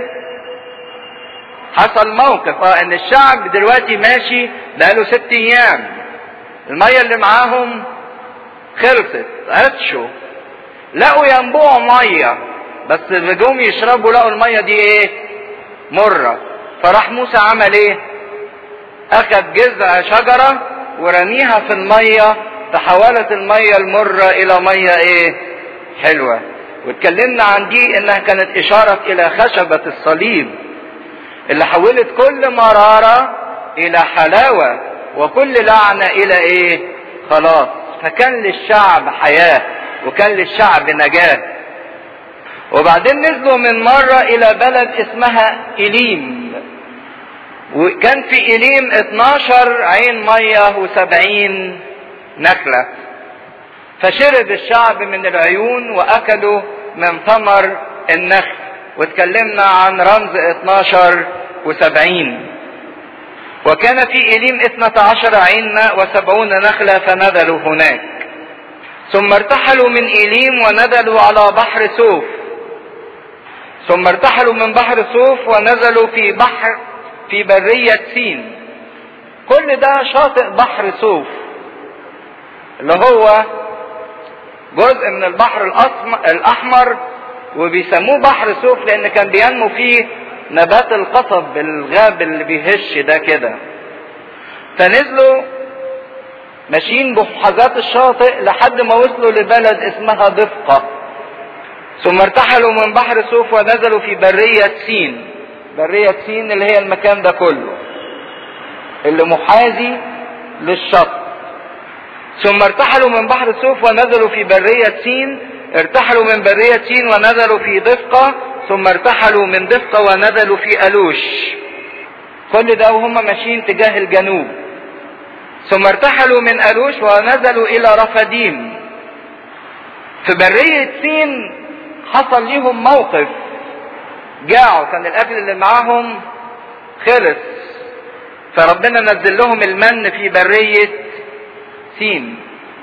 حصل موقف اه ان الشعب دلوقتي ماشي بقاله ست ايام المية اللي معاهم خلصت عطشوا لقوا ينبوع مية بس جم يشربوا لقوا المية دي ايه مرة فراح موسى عمل ايه اخذ جذع شجرة ورميها في المية تحولت المية المرة الى مية ايه حلوة واتكلمنا عن دي انها كانت اشارة الى خشبة الصليب اللي حولت كل مرارة الى حلاوة وكل لعنة الى ايه خلاص فكان للشعب حياة وكان للشعب نجاة وبعدين نزلوا من مرة الى بلد اسمها إليم وكان في إليم 12 عين مية و70 نخلة فشرب الشعب من العيون واكلوا من ثمر النخل واتكلمنا عن رمز 12 و70 وكان في إليم اثنة عشر عين ماء وسبعون نخلة فنزلوا هناك ثم ارتحلوا من إيليم ونزلوا على بحر سوف ثم ارتحلوا من بحر سوف ونزلوا في بحر في برية سين كل ده شاطئ بحر سوف اللي هو جزء من البحر الأحمر وبيسموه بحر سوف لأن كان بينمو فيه نبات القصب الغاب اللي بيهش ده كده فنزلوا ماشيين بمحاذاة الشاطئ لحد ما وصلوا لبلد اسمها دفقة ثم ارتحلوا من بحر سوف ونزلوا في برية سين برية سين اللي هي المكان ده كله اللي محاذي للشط ثم ارتحلوا من بحر سوف ونزلوا في برية سين ارتحلوا من برية سين ونزلوا في دفقة ثم ارتحلوا من دفقة ونزلوا في ألوش كل ده وهم ماشيين تجاه الجنوب ثم ارتحلوا من ألوش ونزلوا إلى رفديم في برية سين حصل ليهم موقف جاعوا كان الأكل اللي معاهم خلص فربنا نزل لهم المن في برية سين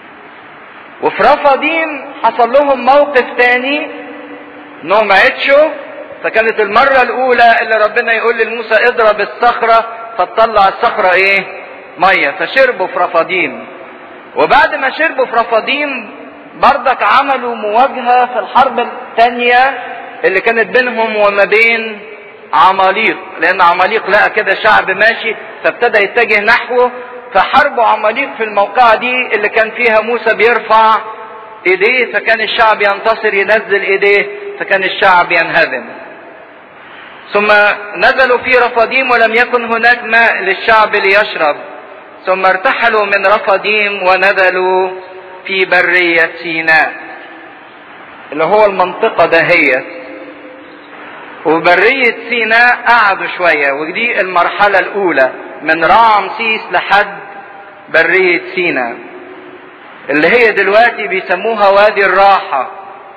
وفي رفديم حصل لهم موقف تاني انهم عطشوا فكانت المرة الأولى اللي ربنا يقول لموسى اضرب الصخرة فتطلع الصخرة ايه؟ مية فشربوا في رفديم وبعد ما شربوا في رفديم بردك عملوا مواجهة في الحرب الثانية اللي كانت بينهم وما بين عماليق لأن عماليق لقى كده شعب ماشي فابتدى يتجه نحوه فحربوا عماليق في الموقعة دي اللي كان فيها موسى بيرفع ايديه فكان الشعب ينتصر ينزل ايديه فكان الشعب ينهزم ثم نزلوا في رفديم ولم يكن هناك ماء للشعب ليشرب ثم ارتحلوا من رفديم ونزلوا في برية سيناء اللي هو المنطقة دهيت وبرية سيناء قعدوا شوية ودي المرحلة الأولى من رامسيس لحد برية سيناء اللي هي دلوقتي بيسموها وادي الراحة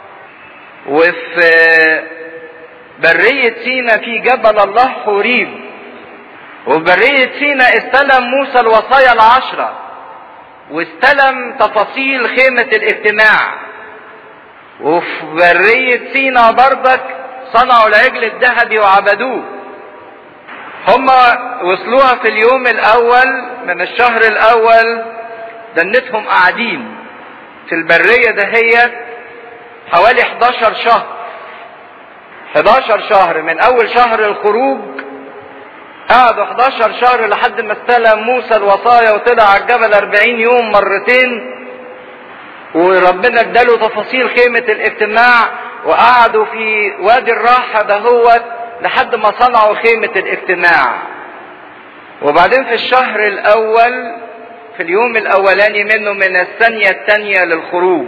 وفي برية سينا في جبل الله حوريب وفي برية سينا استلم موسى الوصايا العشرة واستلم تفاصيل خيمة الاجتماع وفي برية سينا برضك صنعوا العجل الذهبي وعبدوه هم وصلوها في اليوم الاول من الشهر الاول دنتهم قاعدين في البرية دهيت حوالي 11 شهر 11 شهر من اول شهر الخروج قعدوا 11 شهر لحد ما استلم موسى الوصايا وطلع على الجبل 40 يوم مرتين وربنا اداله تفاصيل خيمة الاجتماع وقعدوا في وادي الراحة دهوت لحد ما صنعوا خيمة الاجتماع وبعدين في الشهر الاول في اليوم الاولاني منه من الثانية الثانية للخروج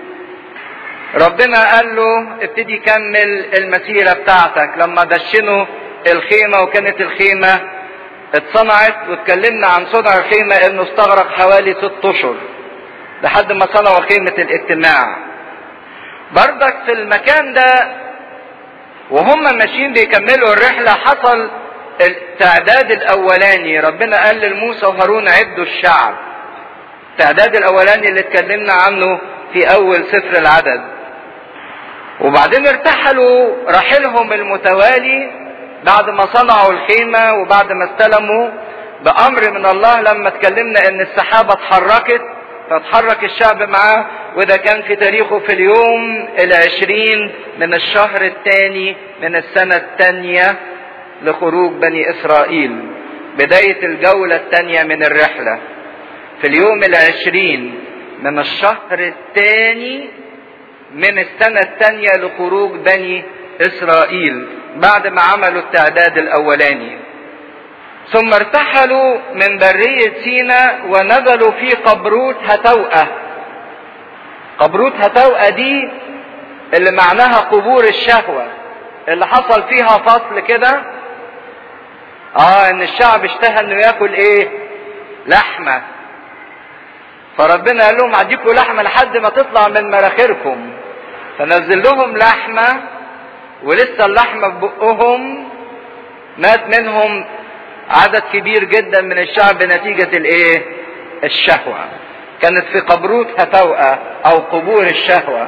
ربنا قال له ابتدي كمل المسيرة بتاعتك لما دشنوا الخيمة وكانت الخيمة اتصنعت واتكلمنا عن صنع الخيمة انه استغرق حوالي ست اشهر لحد ما صنعوا خيمة الاجتماع بردك في المكان ده وهم ماشيين بيكملوا الرحلة حصل التعداد الاولاني ربنا قال لموسى وهارون عدوا الشعب التعداد الاولاني اللي اتكلمنا عنه في اول سفر العدد وبعدين ارتحلوا رحلهم المتوالي بعد ما صنعوا الخيمة وبعد ما استلموا بأمر من الله لما اتكلمنا ان السحابة اتحركت فاتحرك الشعب معاه وده كان في تاريخه في اليوم العشرين من الشهر الثاني من السنة الثانية لخروج بني إسرائيل بداية الجولة الثانية من الرحلة في اليوم العشرين من الشهر الثاني من السنة الثانية لخروج بني إسرائيل بعد ما عملوا التعداد الأولاني ثم ارتحلوا من برية سينا ونزلوا في قبروت هتوأة قبروت هتوأة دي اللي معناها قبور الشهوة اللي حصل فيها فصل كده اه ان الشعب اشتهى انه ياكل ايه لحمة فربنا قال لهم اديكوا لحمة لحد ما تطلع من مراخيركم فنزل لهم لحمة ولسه اللحمة في بقهم مات منهم عدد كبير جدا من الشعب نتيجة الايه الشهوة كانت في قبروت هتوأة او قبور الشهوة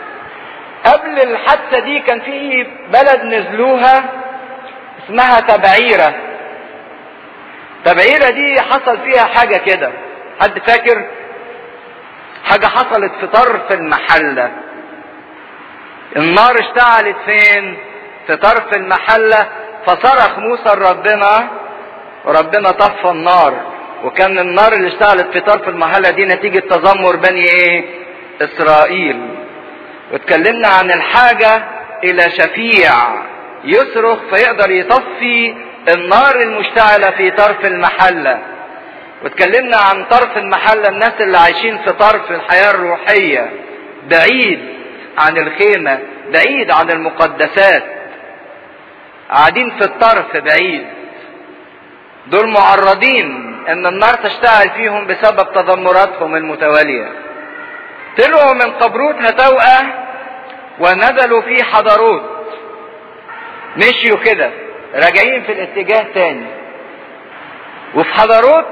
قبل الحادثة دي كان في بلد نزلوها اسمها تبعيرة تبعيرة دي حصل فيها حاجة كده حد فاكر حاجة حصلت في طرف المحلة النار اشتعلت فين في طرف المحلة فصرخ موسى لربنا وربنا طفى النار وكان النار اللي اشتعلت في طرف المحلة دي نتيجة تذمر بني ايه اسرائيل واتكلمنا عن الحاجة الى شفيع يصرخ فيقدر يطفي النار المشتعلة في طرف المحلة واتكلمنا عن طرف المحلة الناس اللي عايشين في طرف الحياة الروحية بعيد عن الخيمة بعيد عن المقدسات قاعدين في الطرف بعيد دول معرضين ان النار تشتعل فيهم بسبب تذمراتهم المتوالية طلعوا من قبروت هتوأة ونزلوا في حضروت مشيوا كده راجعين في الاتجاه تاني وفي حضروت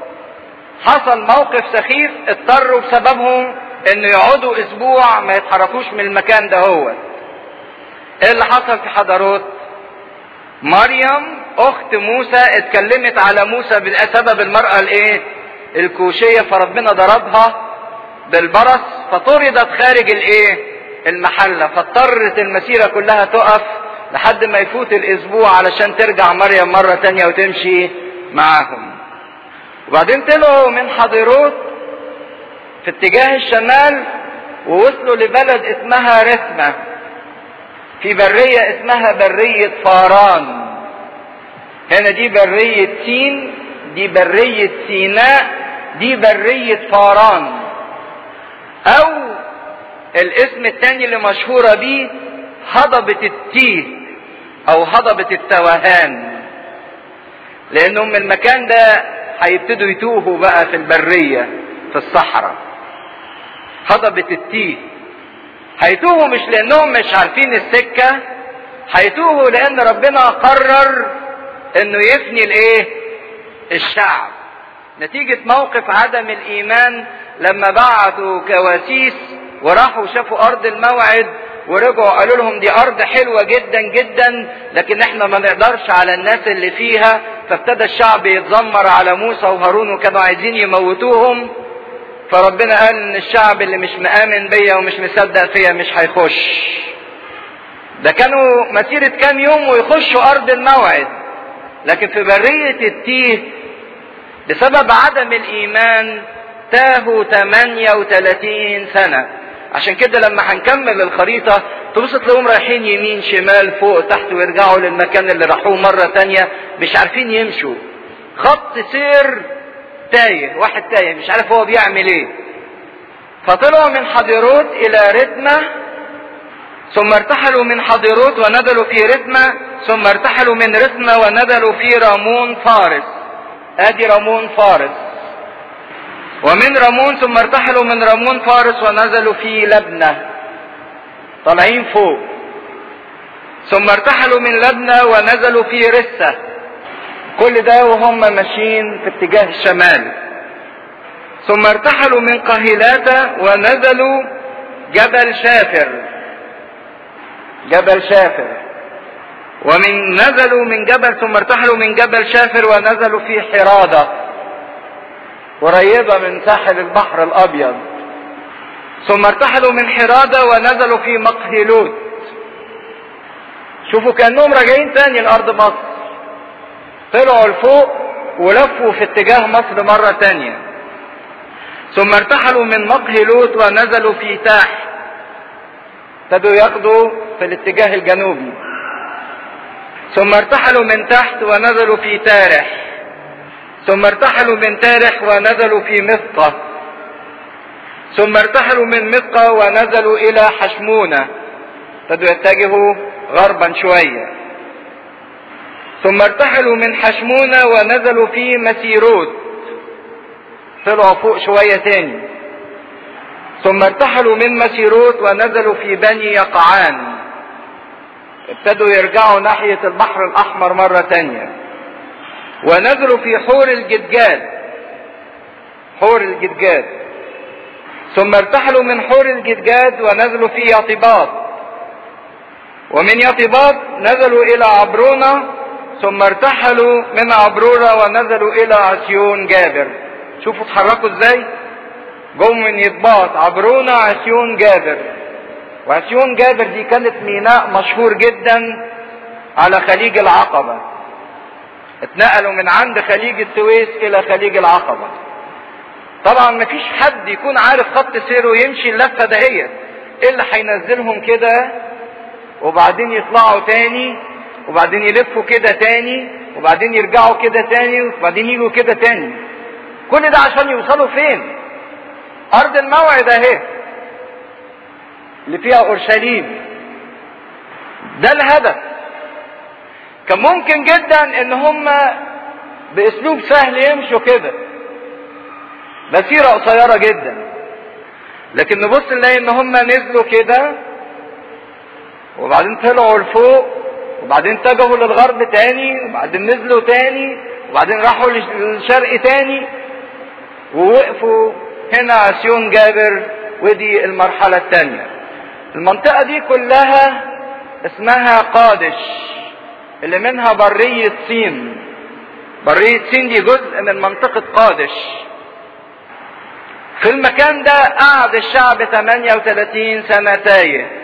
حصل موقف سخيف اضطروا بسببهم انه يقعدوا اسبوع ما يتحركوش من المكان ده هو ايه اللي حصل في حضروت مريم اخت موسى اتكلمت على موسى بسبب المرأة الايه الكوشية فربنا ضربها بالبرص فطردت خارج الايه المحلة فاضطرت المسيرة كلها تقف لحد ما يفوت الاسبوع علشان ترجع مريم مرة تانية وتمشي معاهم وبعدين طلعوا من حضيروت في اتجاه الشمال ووصلوا لبلد اسمها رثمة في برية اسمها برية فاران هنا دي برية سين دي برية سيناء دي برية فاران او الاسم التاني اللي مشهورة بيه هضبة التيه او هضبة التوهان لانهم من المكان ده هيبتدوا يتوهوا بقى في البرية في الصحراء هضبة التيه هيتوهوا مش لانهم مش عارفين السكة هيتوهوا لان ربنا قرر انه يفني الايه الشعب نتيجة موقف عدم الايمان لما بعتوا كواسيس وراحوا شافوا ارض الموعد ورجعوا قالوا لهم دي ارض حلوة جدا جدا لكن احنا ما نقدرش على الناس اللي فيها فابتدى الشعب يتذمر على موسى وهارون وكانوا عايزين يموتوهم فربنا قال ان الشعب اللي مش مآمن بيا ومش مصدق فيا مش هيخش ده كانوا مسيرة كام يوم ويخشوا ارض الموعد لكن في برية التيه بسبب عدم الايمان تاهوا 38 سنة عشان كده لما هنكمل الخريطة تبص تلاقيهم رايحين يمين شمال فوق تحت ويرجعوا للمكان اللي راحوه مرة تانية مش عارفين يمشوا خط سير تايه واحد تايه مش عارف هو بيعمل ايه فطلعوا من حضيروت الى رتمة ثم ارتحلوا من حضيروت ونزلوا في رتمة ثم ارتحلوا من رتمة ونزلوا في رامون فارس ادي رامون فارس ومن رامون ثم ارتحلوا من رامون فارس ونزلوا في لبنة طالعين فوق ثم ارتحلوا من لبنة ونزلوا في رسة كل ده وهم ماشيين في اتجاه الشمال ثم ارتحلوا من قهيلاتة ونزلوا جبل شافر جبل شافر ومن نزلوا من جبل ثم ارتحلوا من جبل شافر ونزلوا في حرادة قريبة من ساحل البحر الأبيض ثم ارتحلوا من حرادة ونزلوا في مقهلوت شوفوا كأنهم راجعين تاني لأرض مصر طلعوا لفوق ولفوا في اتجاه مصر مرة تانية ثم ارتحلوا من مقهلوت ونزلوا في تاح ابتدوا ياخدوا في الاتجاه الجنوبي ثم ارتحلوا من تحت ونزلوا في تارح ثم ارتحلوا من تارح ونزلوا في مثقة ثم ارتحلوا من مثقة ونزلوا إلى حشمونة ابتدوا يتجهوا غربا شوية ثم ارتحلوا من حشمونة ونزلوا في مسيروت طلعوا فوق شوية تاني ثم ارتحلوا من مسيروت ونزلوا في بني يقعان ابتدوا يرجعوا ناحية البحر الأحمر مرة تانية ونزلوا في حور الجدجاد حور الجدجاد ثم ارتحلوا من حور الجدجاد ونزلوا في يطيبات ومن يطيبات نزلوا الى عبرونة ثم ارتحلوا من عبرونة ونزلوا الى عسيون جابر شوفوا اتحركوا ازاي جم من يطباط عبرونة عسيون جابر وعسيون جابر دي كانت ميناء مشهور جدا على خليج العقبة اتنقلوا من عند خليج السويس الى خليج العقبة طبعا مفيش حد يكون عارف خط سيره ويمشي اللفة دهيت ايه اللي هينزلهم كده وبعدين يطلعوا تاني وبعدين يلفوا كده تاني وبعدين يرجعوا كده تاني وبعدين يجوا كده تاني كل ده عشان يوصلوا فين ارض الموعد اهي اللي فيها اورشليم ده الهدف كان ممكن جدا ان هم باسلوب سهل يمشوا كده مسيرة قصيرة جدا لكن نبص نلاقي ان هم نزلوا كده وبعدين طلعوا لفوق وبعدين اتجهوا للغرب تاني وبعدين نزلوا تاني وبعدين راحوا للشرق تاني ووقفوا هنا عسيون جابر ودي المرحلة التانية المنطقة دي كلها اسمها قادش اللي منها برية صين برية صين دي جزء من منطقة قادش في المكان ده قعد الشعب 38 سنة تايه